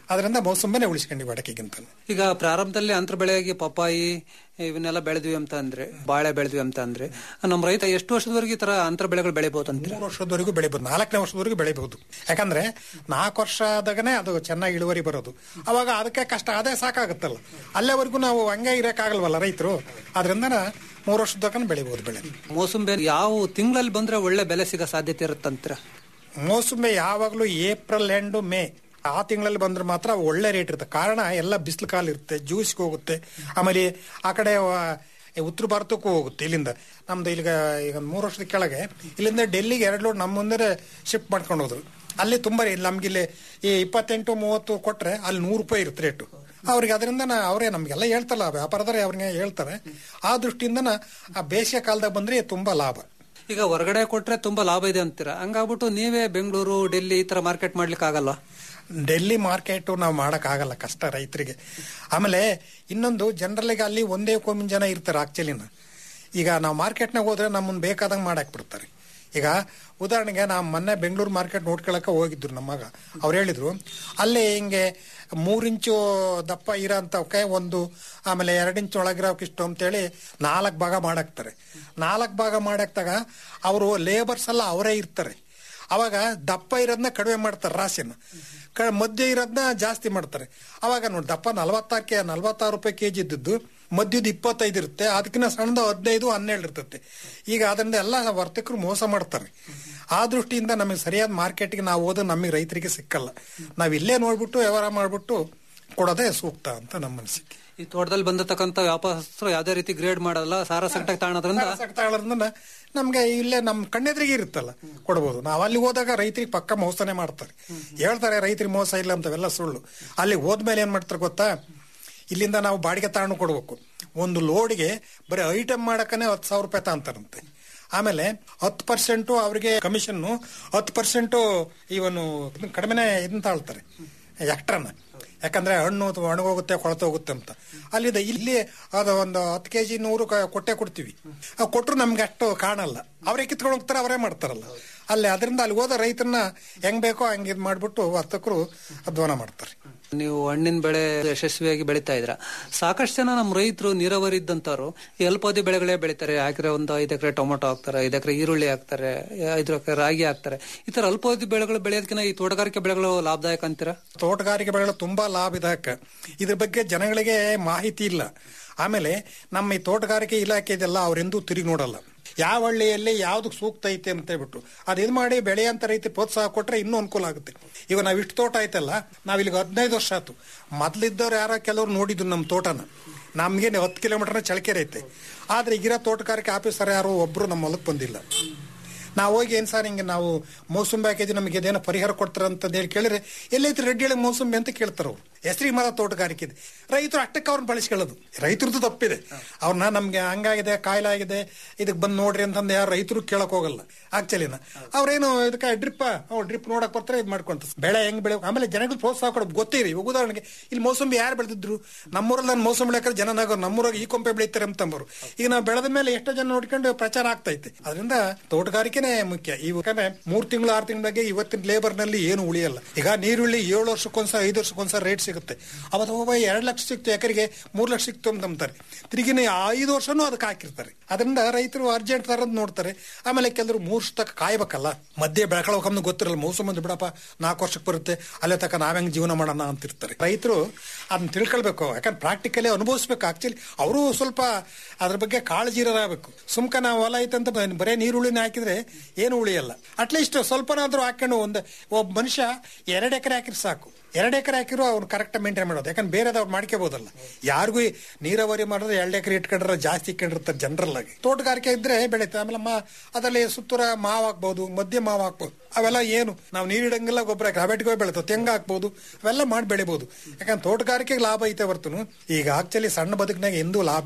ಅದರಿಂದ ಮೋಸಂಬಿನೇ ಉಳಿಸ್ಕೊಂಡಿವಿ ಅಡಕೆಗಿಂತ ಈಗ ಪ್ರಾರಂಭದಲ್ಲಿ ಅಂತರ ಬೆಳೆಯಾಗಿ ಪಪ್ಪಾಯಿ ಇವನ್ನೆಲ್ಲ ಬೆಳೆದ್ವಿ ಅಂತ ಅಂದ್ರೆ ಬಾಳೆ ಬೆಳೆದ್ವಿ ಅಂತ ಅಂದ್ರೆ ನಮ್ಮ ರೈತ ಎಷ್ಟು ವರ್ಷದವರೆಗೆ ಈ ತರ ಅಂತರ ಬೆಳೆಗಳು ಬೆಳಿಬಹುದು ಅಂತೀರಾ ಮೂರು ವರ್ಷದವರೆಗೂ ಬೆಳಿಬಹುದು ನಾಲ್ಕನೇ ವರ್ಷದವರೆಗೂ ಬೆಳಿಬಹುದು ಯಾಕಂದ್ರೆ ನಾಲ್ಕು ವರ್ಷ ಆದಾಗನೇ ಅದು ಚೆನ್ನಾಗಿ ಇಳುವರಿ ಬರೋದು ಅವಾಗ ಅದಕ್ಕೆ ಕಷ್ಟ ಅದೇ ಸಾಕಾಗುತ್ತಲ್ಲ ಅಲ್ಲೇವರೆಗೂ ನಾವು ಹಂಗೆ ಇರಕ್ಕಾಗಲ್ವಲ್ಲ ರೈತರು ಅದರಿಂದ ಮೂರು ವರ್ಷದ ತನಕ ಬೆಳಿಬಹುದು ಬೆಳೆ ಮೋಸಂಬಿ ಯಾವ ತಿಂಗಳಲ್ಲಿ ಬಂದ್ರೆ ಒಳ್ಳೆ ಬೆಲೆ ಸಿಗೋ ಸಾಧ್ಯತೆ ಇರುತ್ತಂತೀರ ಮೋಸಂಬಿ ಯಾವಾಗಲೂ ಏಪ್ರಿಲ್ ಎಂಡು ಮೇ ಆ ತಿಂಗಳಲ್ಲಿ ಬಂದ್ರೆ ಮಾತ್ರ ಒಳ್ಳೆ ರೇಟ್ ಇರುತ್ತೆ ಕಾರಣ ಎಲ್ಲ ಬಿಸಿಲು ಕಾಲ ಇರುತ್ತೆ ಜ್ಯೂಸ್ಗೆ ಹೋಗುತ್ತೆ ಆಮೇಲೆ ಆ ಕಡೆ ವ- ಉತ್ತರ ಭಾರತಕ್ಕೂ ಹೋಗುತ್ತೆ ಇಲ್ಲಿಂದ ನಮ್ದು ಈಗ ಈಗ ಮೂರು ವರ್ಷದ ಕೆಳಗೆ ಇಲ್ಲಿಂದ ಡೆಲ್ಲಿಗೆ ಎರಡು ಲೋಡ್ ನಮ್ಮ ಮುಂದೆ ಶಿಫ್ಟ್ ಮಾಡ್ಕೊಂಡು ಹೋದ್ರು ಅಲ್ಲಿ ತುಂಬಾ ನಮ್ಗಿಲ್ಲಿ ಈ ಇಪ್ಪತ್ತೆಂಟು ಮೂವತ್ತು ಕೊಟ್ರೆ ಅಲ್ಲಿ ನೂರು ರೂಪಾಯಿ ಇರುತ್ತೆ ರೇಟು ಅವ್ರಿಗೆ ಅದರಿಂದ ಅವರೇ ನಮ್ಗೆಲ್ಲ ಹೇಳ್ತಾರಲ್ಲ ವ್ಯಾಪಾರದವರೇ ಅವ್ರಿಗೆ ಹೇಳ್ತಾರೆ ಆ ದೃಷ್ಟಿಯಿಂದ ಆ ಬೇಸಿಗೆ ಕಾಲದಾಗ ಬಂದ್ರೆ ತುಂಬಾ ಲಾಭ ಈಗ ಹೊರಗಡೆ ಕೊಟ್ರೆ ತುಂಬಾ ಲಾಭ ಇದೆ ಅಂತೀರಾ ಹಂಗಾಗ್ಬಿಟ್ಟು ನೀವೇ ಬೆಂಗಳೂರು ಡೆಲ್ಲಿ ಈ ತರ ಮಾರ್ಕೆಟ್ ಮಾಡ್ಲಿಕ್ಕೆ ಆಗಲ್ಲ ಡೆಲ್ಲಿ ಮಾರ್ಕೆಟ್ ನಾವು ಮಾಡಕ್ ಆಗಲ್ಲ ಕಷ್ಟ ರೈತರಿಗೆ ಆಮೇಲೆ ಇನ್ನೊಂದು ಜನರಲ್ಲಿಗೆ ಅಲ್ಲಿ ಒಂದೇ ಕೋಮಿನ ಜನ ಇರ್ತಾರೆ ಆಕ್ಚುಲಿನ ಈಗ ನಾವು ಮಾರ್ಕೆಟ್ನಾಗ ಹೋದ್ರೆ ನಮ್ಮನ್ನ ಬೇಕಾದಂಗೆ ಮಾಡಾಕ್ ಬಿಡ್ತಾರೆ ಈಗ ಉದಾಹರಣೆಗೆ ನಾವು ಮೊನ್ನೆ ಬೆಂಗಳೂರು ಮಾರ್ಕೆಟ್ ನೋಡ್ಕೊಳಕ್ಕೆ ಹೋಗಿದ್ರು ನಮ್ಮ ಮಗ ಅವ್ರು ಹೇಳಿದ್ರು ಅಲ್ಲಿ ಹಿಂಗೆ ಮೂರ್ ಇಂಚು ದಪ್ಪ ಇರೋಂಥವಕ್ಕೆ ಒಂದು ಆಮೇಲೆ ಎರಡು ಇಂಚು ಒಳಗಿರೋಕೆ ಇಷ್ಟು ಅಂತೇಳಿ ನಾಲ್ಕು ಭಾಗ ಮಾಡಾಕ್ತಾರೆ ನಾಲ್ಕು ಭಾಗ ಮಾಡಾಕ್ದಾಗ ಅವರು ಲೇಬರ್ಸ್ ಎಲ್ಲ ಅವರೇ ಇರ್ತಾರೆ ಅವಾಗ ದಪ್ಪ ಇರೋದನ್ನ ಕಡಿಮೆ ಮಾಡ್ತಾರೆ ರಾಶಿನ ಕ ಮಧ್ಯ ಇರೋದನ್ನ ಜಾಸ್ತಿ ಮಾಡ್ತಾರೆ ಅವಾಗ ನೋಡಿ ದಪ್ಪ ನಲವತ್ತಾರು ಕೆ ನಲವತ್ತಾರು ರೂಪಾಯಿ ಕೆ ಜಿ ಇದ್ದದ್ದು ಮಧ್ಯದ ಇಪ್ಪತ್ತೈದು ಇರುತ್ತೆ ಅದಕ್ಕಿಂತ ಸಣ್ಣದು ಹದಿನೈದು ಹನ್ನೆರಡು ಇರ್ತೈತೆ ಈಗ ಅದರಿಂದ ಎಲ್ಲ ವರ್ತಕರು ಮೋಸ ಮಾಡ್ತಾರೆ ಆ ದೃಷ್ಟಿಯಿಂದ ನಮಗೆ ಸರಿಯಾದ ಮಾರ್ಕೆಟ್ಗೆ ನಾವು ಹೋದ್ರೆ ನಮಗೆ ರೈತರಿಗೆ ಸಿಕ್ಕಲ್ಲ ನಾವು ಇಲ್ಲೇ ನೋಡ್ಬಿಟ್ಟು ವ್ಯವಹಾರ ಮಾಡ್ಬಿಟ್ಟು ಕೊಡೋದೇ ಸೂಕ್ತ ಅಂತ ನಮ್ಮ ಅನಿಸಿಕೆ ಈ ತೋಟದಲ್ಲಿ ಬಂದಿರತಕ್ಕಂತ ವ್ಯಾಪಾರಸ್ಥರು ಯಾವ್ದೇ ರೀತಿ ಗ್ರೇಡ್ ಮಾಡಲ್ಲ ಸಾರ ಸಂಕಟ ತಾಣದ್ರಿಂದ ತಗೊಳ್ಳೋದ್ರಿಂದ ನಮ್ಗೆ ಇಲ್ಲೇ ನಮ್ ಕಣ್ಣೆದ್ರಿಗೆ ಇರುತ್ತಲ್ಲ ಕೊಡ್ಬೋದು ನಾವು ಅಲ್ಲಿ ಹೋದಾಗ ರೈತರಿಗೆ ಪಕ್ಕ ಮೋಸನೆ ಮಾಡ್ತಾರೆ ಹೇಳ್ತಾರೆ ರೈತರಿಗೆ ಮೋಸ ಇಲ್ಲ ಅಂತವೆಲ್ಲ ಸುಳ್ಳು ಅಲ್ಲಿ ಹೋದ್ಮೇಲೆ ಏನ್ ಮಾಡ್ತಾರೆ ಗೊತ್ತಾ ಇಲ್ಲಿಂದ ನಾವು ಬಾಡಿಗೆ ತಗೊಂಡು ಕೊಡ್ಬೇಕು ಒಂದು ಲೋಡ್ಗೆ ಬರೀ ಐಟಮ್ ಮಾಡಕ್ಕನೆ ಹತ್ತು ಸಾವಿರ ರೂಪಾಯಿ ತಗೊಂತಾರಂತೆ ಆಮೇಲೆ ಹತ್ತು ಪರ್ಸೆಂಟು ಅವ್ರಿಗೆ ಕಮಿಷನ್ ಹತ್ತು ಪರ್ಸೆಂಟು ಇವನು ಇದನ್ನ ಕಡಿಮೆನೆ ಇದನ್ನ ತಾಳ್ತಾರೆ ಎಕ್ಟ್ರನ ಯಾಕಂದ್ರೆ ಹಣ್ಣು ಒಣಗೋಗುತ್ತೆ ಕೊಳತೋಗುತ್ತೆ ಅಂತ ಅಲ್ಲಿದೆ ಇಲ್ಲಿ ಅದು ಒಂದು ಹತ್ತು ಕೆಜಿ ನೂರು ಕ- ಕೊಟ್ಟೆ ಕೊಡ್ತೀವಿ ಆ ಕೊಟ್ರು ನಮ್ಗೆ ಅಷ್ಟು ಕಾಣಲ್ಲ ಅವರೇ ಕಿತ್ಕೊಂಡು ಹೋಗ್ತಾರೆ ಅವರೇ ಮಾಡ್ತಾರಲ್ಲ ಅಲ್ಲಿ ಅದರಿಂದ ಅಲ್ಲಿ ಹೋದ ರೈತರನ್ನ ಹೆಂಗ್ ಬೇಕೋ ಹಂಗೆ ಇದು ಮಾಡ್ಬಿಟ್ಟು ವರ್ತಕರು ಅಧ್ವಾನ ಮಾಡ್ತಾರೆ ನೀವು ಹಣ್ಣಿನ ಬೆಳೆ ಯಶಸ್ವಿಯಾಗಿ ಬೆಳೀತಾ ಇದ್ರ ಸಾಕಷ್ಟು ಜನ ನಮ್ಮ ರೈತರು ನೀರಾವರಿ ಇದ್ದಂತವ್ರು ಈ ಅಲ್ಪಾವಧಿ ಬೆಳೆಗಳೇ ಬೆಳಿತಾರೆ ಹಾಕಿದ್ರೆ ಒಂದು ಐದು ಎಕರೆ ಟೊಮೊಟೊ ಹಾಕ್ತಾರೆ ಐದು ಎಕರೆ ಈರುಳ್ಳಿ ಹಾಕ್ತಾರೆ ಐದು ಎಕರೆ ರಾಗಿ ಹಾಕ್ತಾರೆ ಈ ತರ ಅಲ್ಪಾವಧಿ ಬೆಳೆಗಳು ಬೆಳೆಯೋದಕ್ಕಿಂತ ಈ ತೋಟಗಾರಿಕೆ ಬೆಳೆಗಳು ಲಾಭದಾಯಕ ಅಂತೀರಾ ತೋಟಗಾರಿಕೆ ಬೆಳೆಗಳು ತುಂಬಾ ಲಾಭ ಇದಕ್ಕೆ ಇದ್ರ ಬಗ್ಗೆ ಜನಗಳಿಗೆ ಮಾಹಿತಿ ಇಲ್ಲ ಆಮೇಲೆ ನಮ್ಮ ಈ ತೋಟಗಾರಿಕೆ ಇಲಾಖೆ ಇದೆಲ್ಲ ಅವರೆಂದೂ ತಿರುಗಿ ನೋಡಲ್ಲ ಯಾವ ಹಳ್ಳಿಯಲ್ಲಿ ಯಾವ್ದು ಸೂಕ್ತ ಐತೆ ಅಂತ ಹೇಳ್ಬಿಟ್ಟು ಅದು ಇದು ಮಾಡಿ ಬೆಳೆಯಂತ ರೈತ ಪ್ರೋತ್ಸಾಹ ಕೊಟ್ರೆ ಇನ್ನೂ ಅನುಕೂಲ ಆಗುತ್ತೆ ಈಗ ನಾವು ಇಷ್ಟು ತೋಟ ಐತಲ್ಲ ನಾವ್ ಇಲ್ಲಿಗೆ ಹದಿನೈದು ವರ್ಷ ಆಯ್ತು ಮೊದ್ಲಿದ್ದವ್ರು ಯಾರ ಕೆಲವ್ರು ನೋಡಿದ್ರು ನಮ್ಮ ತೋಟನ ನಮ್ಗೆ ಹತ್ತು ಕಿಲೋಮೀಟರ್ನ ಚಳಕೆರೆ ಐತೆ ಆದ್ರೆ ಈಗಿರೋ ತೋಟಗಾರಿಕೆ ಆಫೀಸರ್ ಯಾರು ಒಬ್ರು ನಮ್ಮ ಹೊಲಕ್ಕೆ ಬಂದಿಲ್ಲ ನಾವು ಹೋಗಿ ಏನ್ ಸರ್ ಹಿಂಗೆ ನಾವು ಮೋಸಂಬಿ ಹಾಕಿದ್ವಿ ನಮಗೆ ಇದೇನೋ ಪರಿಹಾರ ಕೊಡ್ತಾರ ಅಂತ ಹೇಳಿ ಕೇಳಿದ್ರೆ ಎಲ್ಲೈತಿ ರೆಡ್ಡಿ ಹೇಳಿ ಮೋಸಂಬಿ ಅಂತ ಕೇಳ್ತಾರ ಅವ್ರು ಹೆಸರಿಗೆ ಮರ ತೋಟಗಾರಿಕೆ ಇದೆ ರೈತರು ಅಷ್ಟಕ್ಕೆ ಅವ್ರನ್ನ ಬಳಸ್ಕೊಳ್ಳೋದು ರೈತರದ್ದು ತಪ್ಪಿದೆ ಅವ್ರನ್ನ ನಮ್ಗೆ ಹಂಗಾಗಿದೆ ಕಾಯಿಲೆ ಆಗಿದೆ ಇದಕ್ಕೆ ಬಂದು ನೋಡ್ರಿ ಅಂತಂದು ಯಾರು ರೈತರು ಕೇಳಕ್ ಹೋಗಲ್ಲ ಆಕ್ಚುಲಿನ ಅವ್ರೇನು ಇದಕ್ಕೆ ಡ್ರಿಪ್ ಡ್ರಿಪ್ ನೋಡಕ್ ಬರ್ತಾರೆ ಇದು ಮಾಡ್ಕೊಂತ ಬೆಳೆ ಹೆಂಗ್ ಬೆಳೆ ಆಮೇಲೆ ಜನಗಳು ಪ್ರೋತ್ಸಾಹ ಕೊಡೋದು ಗೊತ್ತೇ ಇರಿ ಉದಾಹರಣೆಗೆ ಇಲ್ಲಿ ಮೋಸಂಬಿ ಯಾರು ಬೆಳೆದಿದ್ರು ನಮ್ಮೂರಲ್ಲಿ ನಾನು ಮೋಸಂಬಿ ಬೆಳೆಕರೆ ಜನ ನಾಗ ನಮ್ಮೂರಾಗ ಈ ಕೊಂಪೆ ಬೆಳೀತಾರೆ ಅಂತಂಬರು ಈಗ ನಾವು ಬೆಳೆದ ಮೇಲೆ ಎಷ್ಟೋ ಜನ ನೋಡ್ಕೊಂಡು ಪ್ರಚಾರ ಆಗ್ತೈತೆ ಅದರಿಂದ ತೋಟಗಾರಿಕೆನೇ ಮುಖ್ಯ ಯಾಕಂದ್ರೆ ಮೂರ್ ತಿಂಗಳು ಆರು ತಿಂಗಳಿಗೆ ಇವತ್ತಿನ ಲೇಬರ್ ನಲ್ಲಿ ಏನು ಉಳಿಯಲ್ಲ ಈಗ ನೀರುಳ್ಳಿ ಏಳು ವರ್ಷಕ್ಕೊಂದ್ಸಲ ಐದು ವರ್ಷಕ್ಕೊಂದ್ಸಲ ರೇಟ್ ಸಿಗುತ್ತೆ ಅವತ್ತು ಒಬ್ಬ ಎರಡು ಲಕ್ಷ ಸಿಕ್ತು ಎಕರೆಗೆ ಮೂರ್ ಲಕ್ಷ ಸಿಕ್ತು ಅಂತ ನಂಬ್ತಾರೆ ತಿರುಗಿನ ಐದು ವರ್ಷನೂ ಅದಕ್ಕೆ ಹಾಕಿರ್ತಾರೆ ಅದರಿಂದ ರೈತರು ಅರ್ಜೆಂಟ್ ತರದ್ ನೋಡ್ತಾರೆ ಆಮೇಲೆ ಕೆಲವರು ಮೂರ್ ವರ್ಷ ತಕ್ಕ ಕಾಯ್ಬೇಕಲ್ಲ ಮಧ್ಯೆ ಬೆಳ್ಕೊಳಕಮ್ನು ಗೊತ್ತಿರಲ್ಲ ಮೌಸಮ್ ಬಿಡಪ್ಪ ನಾಲ್ಕು ವರ್ಷಕ್ಕೆ ಬರುತ್ತೆ ಅಲ್ಲೇ ತಕ್ಕ ನಾವ್ ಹೆಂಗ್ ಜೀವನ ಮಾಡೋಣ ಅಂತಿರ್ತಾರೆ ರೈತರು ಅದನ್ನ ತಿಳ್ಕೊಳ್ಬೇಕು ಯಾಕಂದ್ರೆ ಪ್ರಾಕ್ಟಿಕಲಿ ಅನುಭವಿಸ್ಬೇಕು ಆಕ್ಚುಲಿ ಅವರು ಸ್ವಲ್ಪ ಅದ್ರ ಬಗ್ಗೆ ಕಾಳಜಿರಾಗಬೇಕು ಸುಮ್ಕ ನಾವು ಹೊಲ ಐತಂತ ಬ- ಬರೇ ನೀರುಳ್ಳಿನ ಹಾಕಿದ್ರೆ ಏನು ಉಳಿಯಲ್ಲ ಅಟ್ಲೀಸ್ಟ್ ಸ್ವಲ್ಪನಾದ್ರೂ ಹಾಕೊಂಡು ಒಂದು ಒಬ್ಬ ಮನುಷ್ಯ ಎರಡು ಎಕರೆ ಹಾಕಿದ್ರೆ ಸಾಕು ಎರಡು ಎಕರೆ ಹಾಕಿರೋ ಅವ್ನು ಕರೆಕ್ಟ್ ಮೇಂಟೈನ್ ಮಾಡೋದು ಯಾಕಂದ್ರೆ ಬೇರೆದವ್ರು ಅವ್ರು ಮಾಡ್ಕೋಬಹುದಲ್ಲ ಯಾರಿಗೂ ಈ ನೀರಾವರಿ ಮಾಡಿದ್ರೆ ಎರಡು ಎಕರೆ ಇಟ್ಕೊಂಡ್ರೆ ಜಾಸ್ತಿ ಇಟ್ಕೊಂಡಿರ್ತಾರೆ ಜನರಲ್ ಆಗಿ ತೋಟಗಾರಿಕೆ ಇದ್ರೆ ಬೆಳೀತದೆ ಆಮೇಲೆ ಮಾ ಅದರಲ್ಲಿ ಸುತ್ತೂರ ಮಾವು ಹಾಕ್ಬೋದು ಮಧ್ಯ ಮಾವು ಹಾಕ್ಬೋದು ಅವೆಲ್ಲ ಏನು ನಾವು ನೀರಿಡಂಗಿಲ್ಲ ಗೊಬ್ಬರ ರಾಬೆಟ್ಗೆ ಬೆಳಿತಾವೆ ತೆಂಗು ಹಾಕ್ಬೋದು ಅವೆಲ್ಲ ಮಾಡಿ ಬೆಳಿಬಹುದು ಯಾಕಂದ್ರೆ ತೋಟಗಾರಿಕೆಗೆ ಲಾಭ ಐತೆ ಹೊರ್ತನು ಈಗ ಆಕ್ಚುಲಿ ಸಣ್ಣ ಬದುಕಿನಾಗ ಎಂದೂ ಲಾಭ ಇಲ್ಲ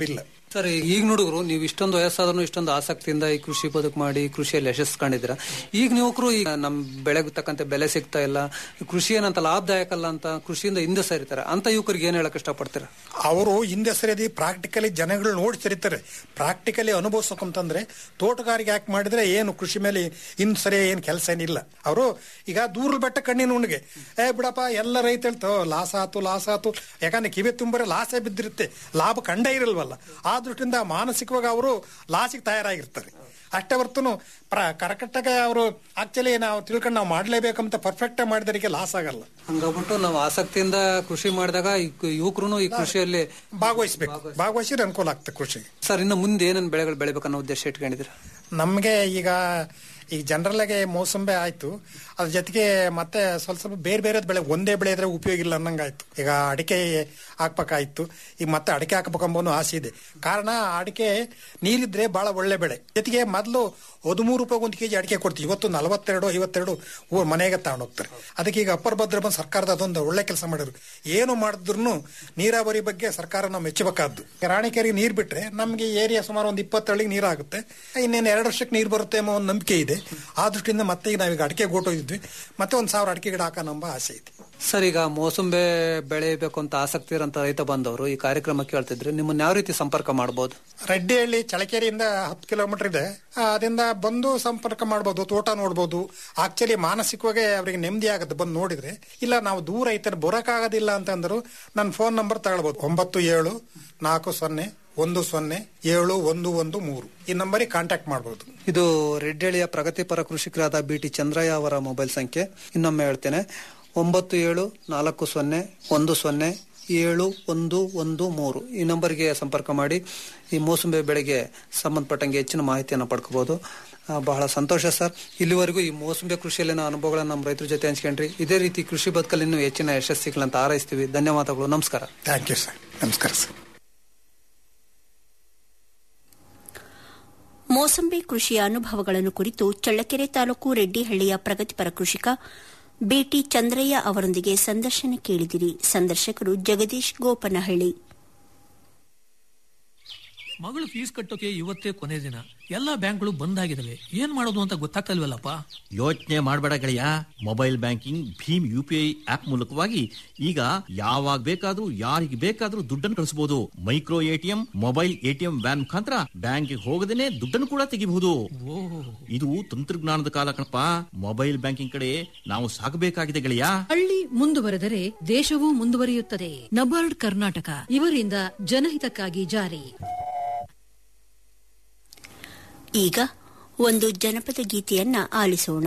ಸರ್ ಈಗ ಹುಡುಗರು ನೀವು ಇಷ್ಟೊಂದು ವಯಸ್ಸಾದ್ರೂ ಇಷ್ಟೊಂದು ಆಸಕ್ತಿಯಿಂದ ಈ ಕೃಷಿ ಬದುಕು ಮಾಡಿ ಕೃಷಿಯಲ್ಲಿ ಯಶಸ್ಸು ಕಂಡಿದ್ದೀರಾ ಈಗ ಯುವಕರು ಈಗ ನಮ್ಮ ಬೆಳೆಗೆ ತಕ್ಕಂತೆ ಬೆಲೆ ಸಿಗ್ತಾ ಇಲ್ಲ ಕೃಷಿ ಏನಂತ ಲಾಭದಾಯಕ ಅಲ್ಲ ಅಂತ ಕೃಷಿಯಿಂದ ಹಿಂದೆ ಸರಿತಾರೆ ಅಂತ ಯುವಕರಿಗೆ ಏನ್ ಹೇಳಕ್ ಇಷ್ಟಪಡ್ತೀರಾ ಅವರು ಹಿಂದೆ ಸರಿದಿ ಪ್ರಾಕ್ಟಿಕಲಿ ಜನಗಳು ನೋಡಿ ಸರಿತಾರೆ ಪ್ರಾಕ್ಟಿಕಲಿ ಅನುಭವಿಸ್ಬೇಕಂತಂದ್ರೆ ತೋಟಗಾರಿಕೆ ಯಾಕೆ ಮಾಡಿದ್ರೆ ಏನು ಕೃಷಿ ಮೇಲೆ ಇನ್ ಸರಿ ಏನು ಕೆಲಸ ಏನಿಲ್ಲ ಅವರು ಈಗ ದೂರ ಬೆಟ್ಟ ಕಣ್ಣಿನ ಉಣ್ಣಿಗೆ ಏ ಬಿಡಪ್ಪ ಎಲ್ಲ ರೈತ ಹೇಳ್ತಾವ ಲಾಸ್ ಆತು ಲಾಸ್ ಆತು ಯಾಕಂದ್ರೆ ಕಿವಿ ತುಂಬರೆ ಲಾಸೇ ಬಿದ್ದಿರುತ್ತೆ ಲಾಭ ಕಂಡೇ ಇರಲ್ವಲ್ಲ ಆ ದೃಷ್ಟಿಯಿಂದ ಮಾನಸಿಕವಾಗಿ ಅವರು ಲಾಸಿಗೆ ತಯಾರಾಗಿರ್ತಾರೆ ಅಷ್ಟೇ ಹೊರತು ಪ್ರ ಕರೆಕ್ಟಾಗಿ ಅವರು ಆಕ್ಚುಲಿ ನಾವು ತಿಳ್ಕೊಂಡು ನಾವು ಮಾಡ್ಲೇಬೇಕಂತ ಪರ್ಫೆಕ್ಟ್ ಮಾಡಿದರಿಗೆ ಲಾಸ್ ಆಗಲ್ಲ ಹಂಗಾಗ್ಬಿಟ್ಟು ನಾವು ಆಸಕ್ತಿಯಿಂದ ಕೃಷಿ ಮಾಡಿದಾಗ ಯುವಕರು ಈ ಕೃಷಿಯಲ್ಲಿ ಭಾಗವಹಿಸ್ಬೇಕು ಭಾಗವಹಿಸಿದ್ರೆ ಅನುಕೂಲ ಆಗ್ತದೆ ಕೃಷಿಗೆ ಸರ್ ಇನ್ನು ಮುಂದೆ ಏನೇನು ಬೆಳೆಗಳು ಬೆಳಿಬೇಕನ್ನೋ ಉದ್ದೇಶ ಇಟ್ಕೊಂಡಿದ್ದೀರಾ ನಮಗೆ ಈಗ ಈಗ ಜನರಲ್ ಆಗಿ ಮೋಸಂಬೆ ಆಯ್ತು ಅದ್ರ ಜೊತೆಗೆ ಮತ್ತೆ ಸ್ವಲ್ಪ ಸ್ವಲ್ಪ ಬೇರೆ ಬೇರೆ ಬೆಳೆ ಒಂದೇ ಬೆಳೆ ಇದ್ರೆ ಉಪಯೋಗ ಇಲ್ಲ ಅನ್ನಂಗಾಯ್ತು ಈಗ ಅಡಿಕೆ ಹಾಕ್ಬೇಕಾಯ್ತು ಈಗ ಮತ್ತೆ ಅಡಿಕೆ ಹಾಕ್ಬೇಕಂಬೋ ಆಸೆ ಇದೆ ಕಾರಣ ಅಡಿಕೆ ನೀರಿದ್ರೆ ಬಹಳ ಒಳ್ಳೆ ಬೆಳೆ ಜೊತೆಗೆ ಮೊದಲು ಹದಿಮೂರು ರೂಪಾಯಿ ಒಂದು ಕೆಜಿ ಅಡಿಕೆ ಕೊಡ್ತೀವಿ ಇವತ್ತು ನಲವತ್ತೆರಡು ಐವತ್ತೆರಡು ಊರ್ ಮನೆಗೆ ತಗೊಂಡು ಹೋಗ್ತಾರೆ ಅದಕ್ಕೆ ಈಗ ಅಪ್ಪರ್ ಭದ್ರ ಬಂದು ಸರ್ಕಾರದ ಅದೊಂದು ಒಳ್ಳೆ ಕೆಲಸ ಮಾಡಿದ್ರು ಏನು ಮಾಡಿದ್ರು ನೀರಾವರಿ ಬಗ್ಗೆ ಸರ್ಕಾರ ನಾವು ಮೆಚ್ಚಬೇಕಾದ್ದು ರಾಣಿಕೆರೆಗೆ ನೀರು ಬಿಟ್ರೆ ನಮಗೆ ಏರಿಯಾ ಸುಮಾರು ಒಂದು ಇಪ್ಪತ್ತಳ್ಳಿಗೆ ನೀರಾಗುತ್ತೆ ಇನ್ನೇನು ಎರಡು ವರ್ಷಕ್ಕೆ ನೀರು ಬರುತ್ತೆ ಎಂಬ ಒಂದು ನಂಬಿಕೆ ಇದೆ ಆ ದೃಷ್ಟಿಯಿಂದ ಮತ್ತೆ ಈಗ ನಾವೀಗ ಅಡಿಕೆ ಗೋಟೋಗಿದ್ವಿ ಮತ್ತೆ ಒಂದು ಸಾವಿರ ಅಡಿಕೆ ಗಿಡ ಹಾಕೋಣ ಎಂಬ ಆಸೆ ಇದೆ ಸರ್ ಈಗ ಮೋಸಂಬೆ ಬೆಳೆಯಬೇಕು ಅಂತ ಆಸಕ್ತಿ ಇರೋಂತ ರೈತ ಬಂದವರು ಈ ಕಾರ್ಯಕ್ರಮ ಕೇಳ್ತಿದ್ರೆ ನಿಮ್ಮನ್ನ ಯಾವ ರೀತಿ ಸಂಪರ್ಕ ಮಾಡಬಹುದು ರೆಡ್ಡಿಹಳ್ಳಿ ಚಳಕೆರೆಯಿಂದ ಹತ್ತು ಕಿಲೋಮೀಟರ್ ಇದೆ ಆ, ಅದರಿಂದ ಬಂದು ಸಂಪರ್ಕ ಮಾಡ್ಬೋದು ತೋಟ ನೋಡ್ಬೋದು ಆಕ್ಚುಲಿ ಮಾನಸಿಕವಾಗಿ ಅವರಿಗೆ ನೆಮ್ಮದಿ ಆಗುತ್ತೆ ಬಂದು ನೋಡಿದ್ರೆ ಇಲ್ಲ ನಾವು ದೂರ ಐತೆ ಬರೋಕ್ಕಾಗೋದಿಲ್ಲ ಅಂತಂದ್ರು ನನ್ನ ಫೋನ್ ನಂಬರ್ ತಗೊಳ್ಬೋದು ಒಂಬತ್ತು ಏಳು ನಾಲ್ಕು ಸೊನ್ನೆ ಒಂದು ಸೊನ್ನೆ ಏಳು ಒಂದು ಒಂದು ಮೂರು ಈ ನಂಬರಿಗೆ ಕಾಂಟ್ಯಾಕ್ಟ್ ಮಾಡ್ಬೋದು ಇದು ರೆಡ್ಡಿಹಳ್ಳಿಯ ಪ್ರಗತಿಪರ ಕೃಷಿಕರಾದ ಬಿ ಟಿ ಚಂದ್ರಯ್ಯ ಅವರ ಮೊಬೈಲ್ ಸಂಖ್ಯೆ ಇನ್ನೊಮ್ಮೆ ಹೇಳ್ತೇನೆ ಒಂಬತ್ತು ಏಳು ನಾಲ್ಕು ಸೊನ್ನೆ ಒಂದು ಸೊನ್ನೆ ಏಳು ಒಂದು ಒಂದು ಮೂರು ಈ ನಂಬರ್ಗೆ ಸಂಪರ್ಕ ಮಾಡಿ ಈ ಮೋಸಂಬಿ ಬೆಳೆಗೆ ಸಂಬಂಧಪಟ್ಟಂಗೆ ಹೆಚ್ಚಿನ ಮಾಹಿತಿಯನ್ನು ಪಡ್ಕೋಬಹುದು ಆ, ಬಹಳ ಸಂತೋಷ ಸರ್ ಇಲ್ಲಿವರೆಗೂ ಈ ಮೋಸಂಬಿ ಕೃಷಿಯಲ್ಲಿನ ಅನುಭವಗಳನ್ನ ನಮ್ಮ ರೈತರ ಜೊತೆ ಹಂಚ್ಕೊಂಡ್ರಿ ಇದೇ ರೀತಿ ಕೃಷಿ ಬದುಕಲ್ಲಿ ಇನ್ನೂ ಹೆಚ್ಚಿನ ಯಶಸ್ಸಿಗಳಂತ ಹಾರೈಸ್ತೀವಿ ಧನ್ಯವಾದಗಳು ನಮಸ್ಕಾರ ಥ್ಯಾಂಕ್ ಯು ಸರ್ ನಮಸ್ಕಾರ ಸರ್ ಮೋಸಂಬಿ ಕೃಷಿಯ ಅನುಭವಗಳನ್ನು ಕುರಿತು ಚಳ್ಳಕೆರೆ ತಾಲೂಕು ರೆಡ್ಡಿಹಳ್ಳಿಯ ಪ್ರಗತಿಪರ ಕೃಷಿಕ ಬಿಟಿ ಚಂದ್ರಯ್ಯ ಅವರೊಂದಿಗೆ ಸಂದರ್ಶನ ಕೇಳಿದಿರಿ ಸಂದರ್ಶಕರು ಜಗದೀಶ್ ಗೋಪನಹಳ್ಳಿ ಮಗಳು ಫೀಸ್ ಕಟ್ಟೋಕೆ ಇವತ್ತೇ ಕೊನೆ ದಿನ ಎಲ್ಲಾ ಬ್ಯಾಂಕ್ಗಳು ಬಂದ್ ಆಗಿದಾವೆ ಏನ್ ಮಾಡೋದು ಅಂತ ಗೊತ್ತಾಗ್ತಲ್ವಲ್ಲಪ್ಪ ಯೋಚನೆ ಮಾಡಬೇಡ ಗೆಳೆಯ ಮೊಬೈಲ್ ಬ್ಯಾಂಕಿಂಗ್ ಭೀಮ್ ಯು ಪಿ ಐ ಆಪ್ ಮೂಲಕವಾಗಿ ಈಗ ಯಾವಾಗ ಬೇಕಾದ್ರೂ ಯಾರಿಗೆ ಬೇಕಾದ್ರೂ ದುಡ್ಡನ್ನು ಕಳಿಸಬಹುದು micro ATM mobile ATM van ಮುಖಾಂತರ ಬ್ಯಾಂಕ್ಗೆ ಹೋಗದೇನೆ ದುಡ್ಡನ್ನು ಕೂಡ ತೆಗಿಬಹುದು ಇದು ತಂತ್ರಜ್ಞಾನದ ಕಾಲ ಕಣಪ್ಪ ಮೊಬೈಲ್ ಬ್ಯಾಂಕಿಂಗ್ ಕಡೆ ನಾವು ಸಾಗಬೇಕಾಗಿದೆ ಗೆಳೆಯ ಹಳ್ಳಿ ಮುಂದುವರೆದರೆ ದೇಶವೂ ಮುಂದುವರಿಯುತ್ತದೆ ನಬಾರ್ಡ್ ಕರ್ನಾಟಕ ಇವರಿಂದ ಜನಹಿತಕ್ಕಾಗಿ ಜಾರಿ ಈಗ ಒಂದು ಜನಪದ ಗೀತೆಯನ್ನ ಆಲಿಸೋಣ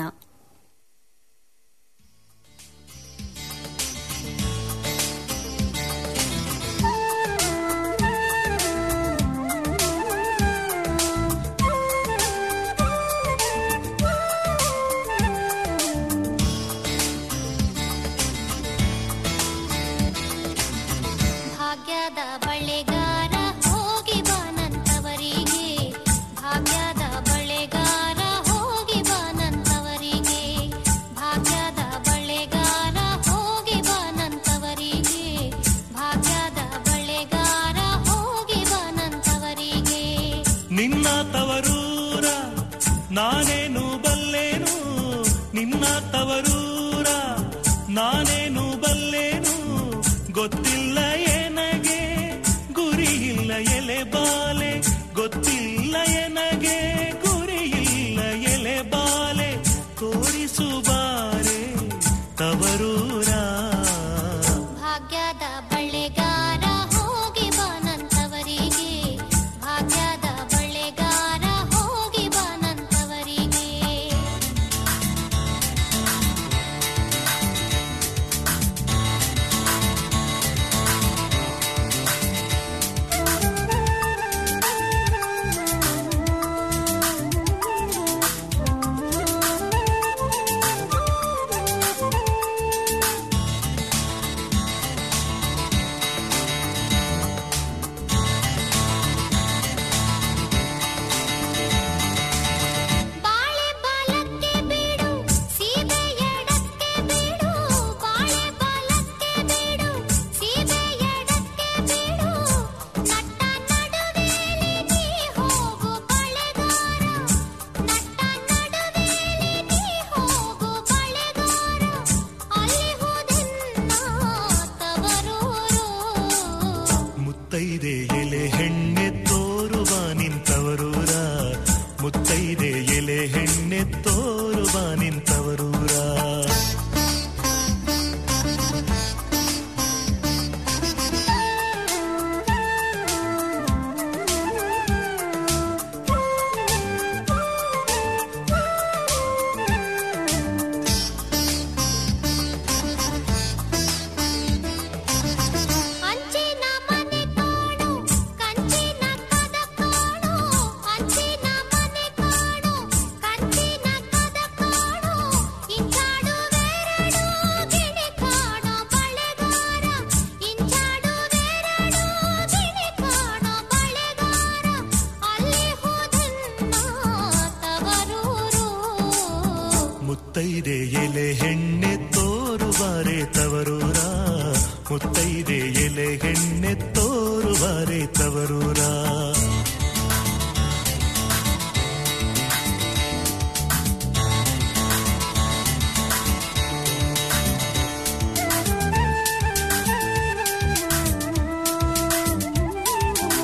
ಭಾಗ್ಯದ ಬಳೆಗಾರ ಹೋಗಿ ಬಾನಂತವರಿಗೆ ಭಾಗ್ಯದ ಬಳೆಗಾರ ಹೋಗಿ ಬಾನಂತವರಿಗೆ ಮುತ್ತೈದೆ ಎಲೆ ಹೆಣ್ಣೆ ತೋರುವ ನಿಂತವರೂರ ಮುತ್ತೈದೆ ಎಲೆ ಹೆಣ್ಣೆ ತೋರುವ ನಿಂತವರೂರ ಅಂಚಿನ ಮನೆ ಕಾಣು ಕಂಚಿನ ಕದ ಕಾಣು ಅಂಚಿನ ಮನೆ ಕಾಣು ಕಂಚಿನ ಕದ ಕಾಣು ಇಂಚಾಡುವೆರಡು ಗಿಣಿ ಕಾಣೋ ಬಳೆಗಾರ ಇಂಚಾಡುವೆರಡು ಗಿಣಿ ಕಾಣೋ ಬಳೆಗಾರ ಅಲ್ಲಿ ಹೋದನ್ನ ತವರೂರು ಮುತ್ತೈದೆ ಎಲೆ ಹೆಣ್ಣೆ ತೋರುವಾರೆ ತವರೂರ ಮುತ್ತೈದೆ ಎಲೆ ಹೆಣ್ಣೆ ತೋರುವಾರೆ ತವರೂರ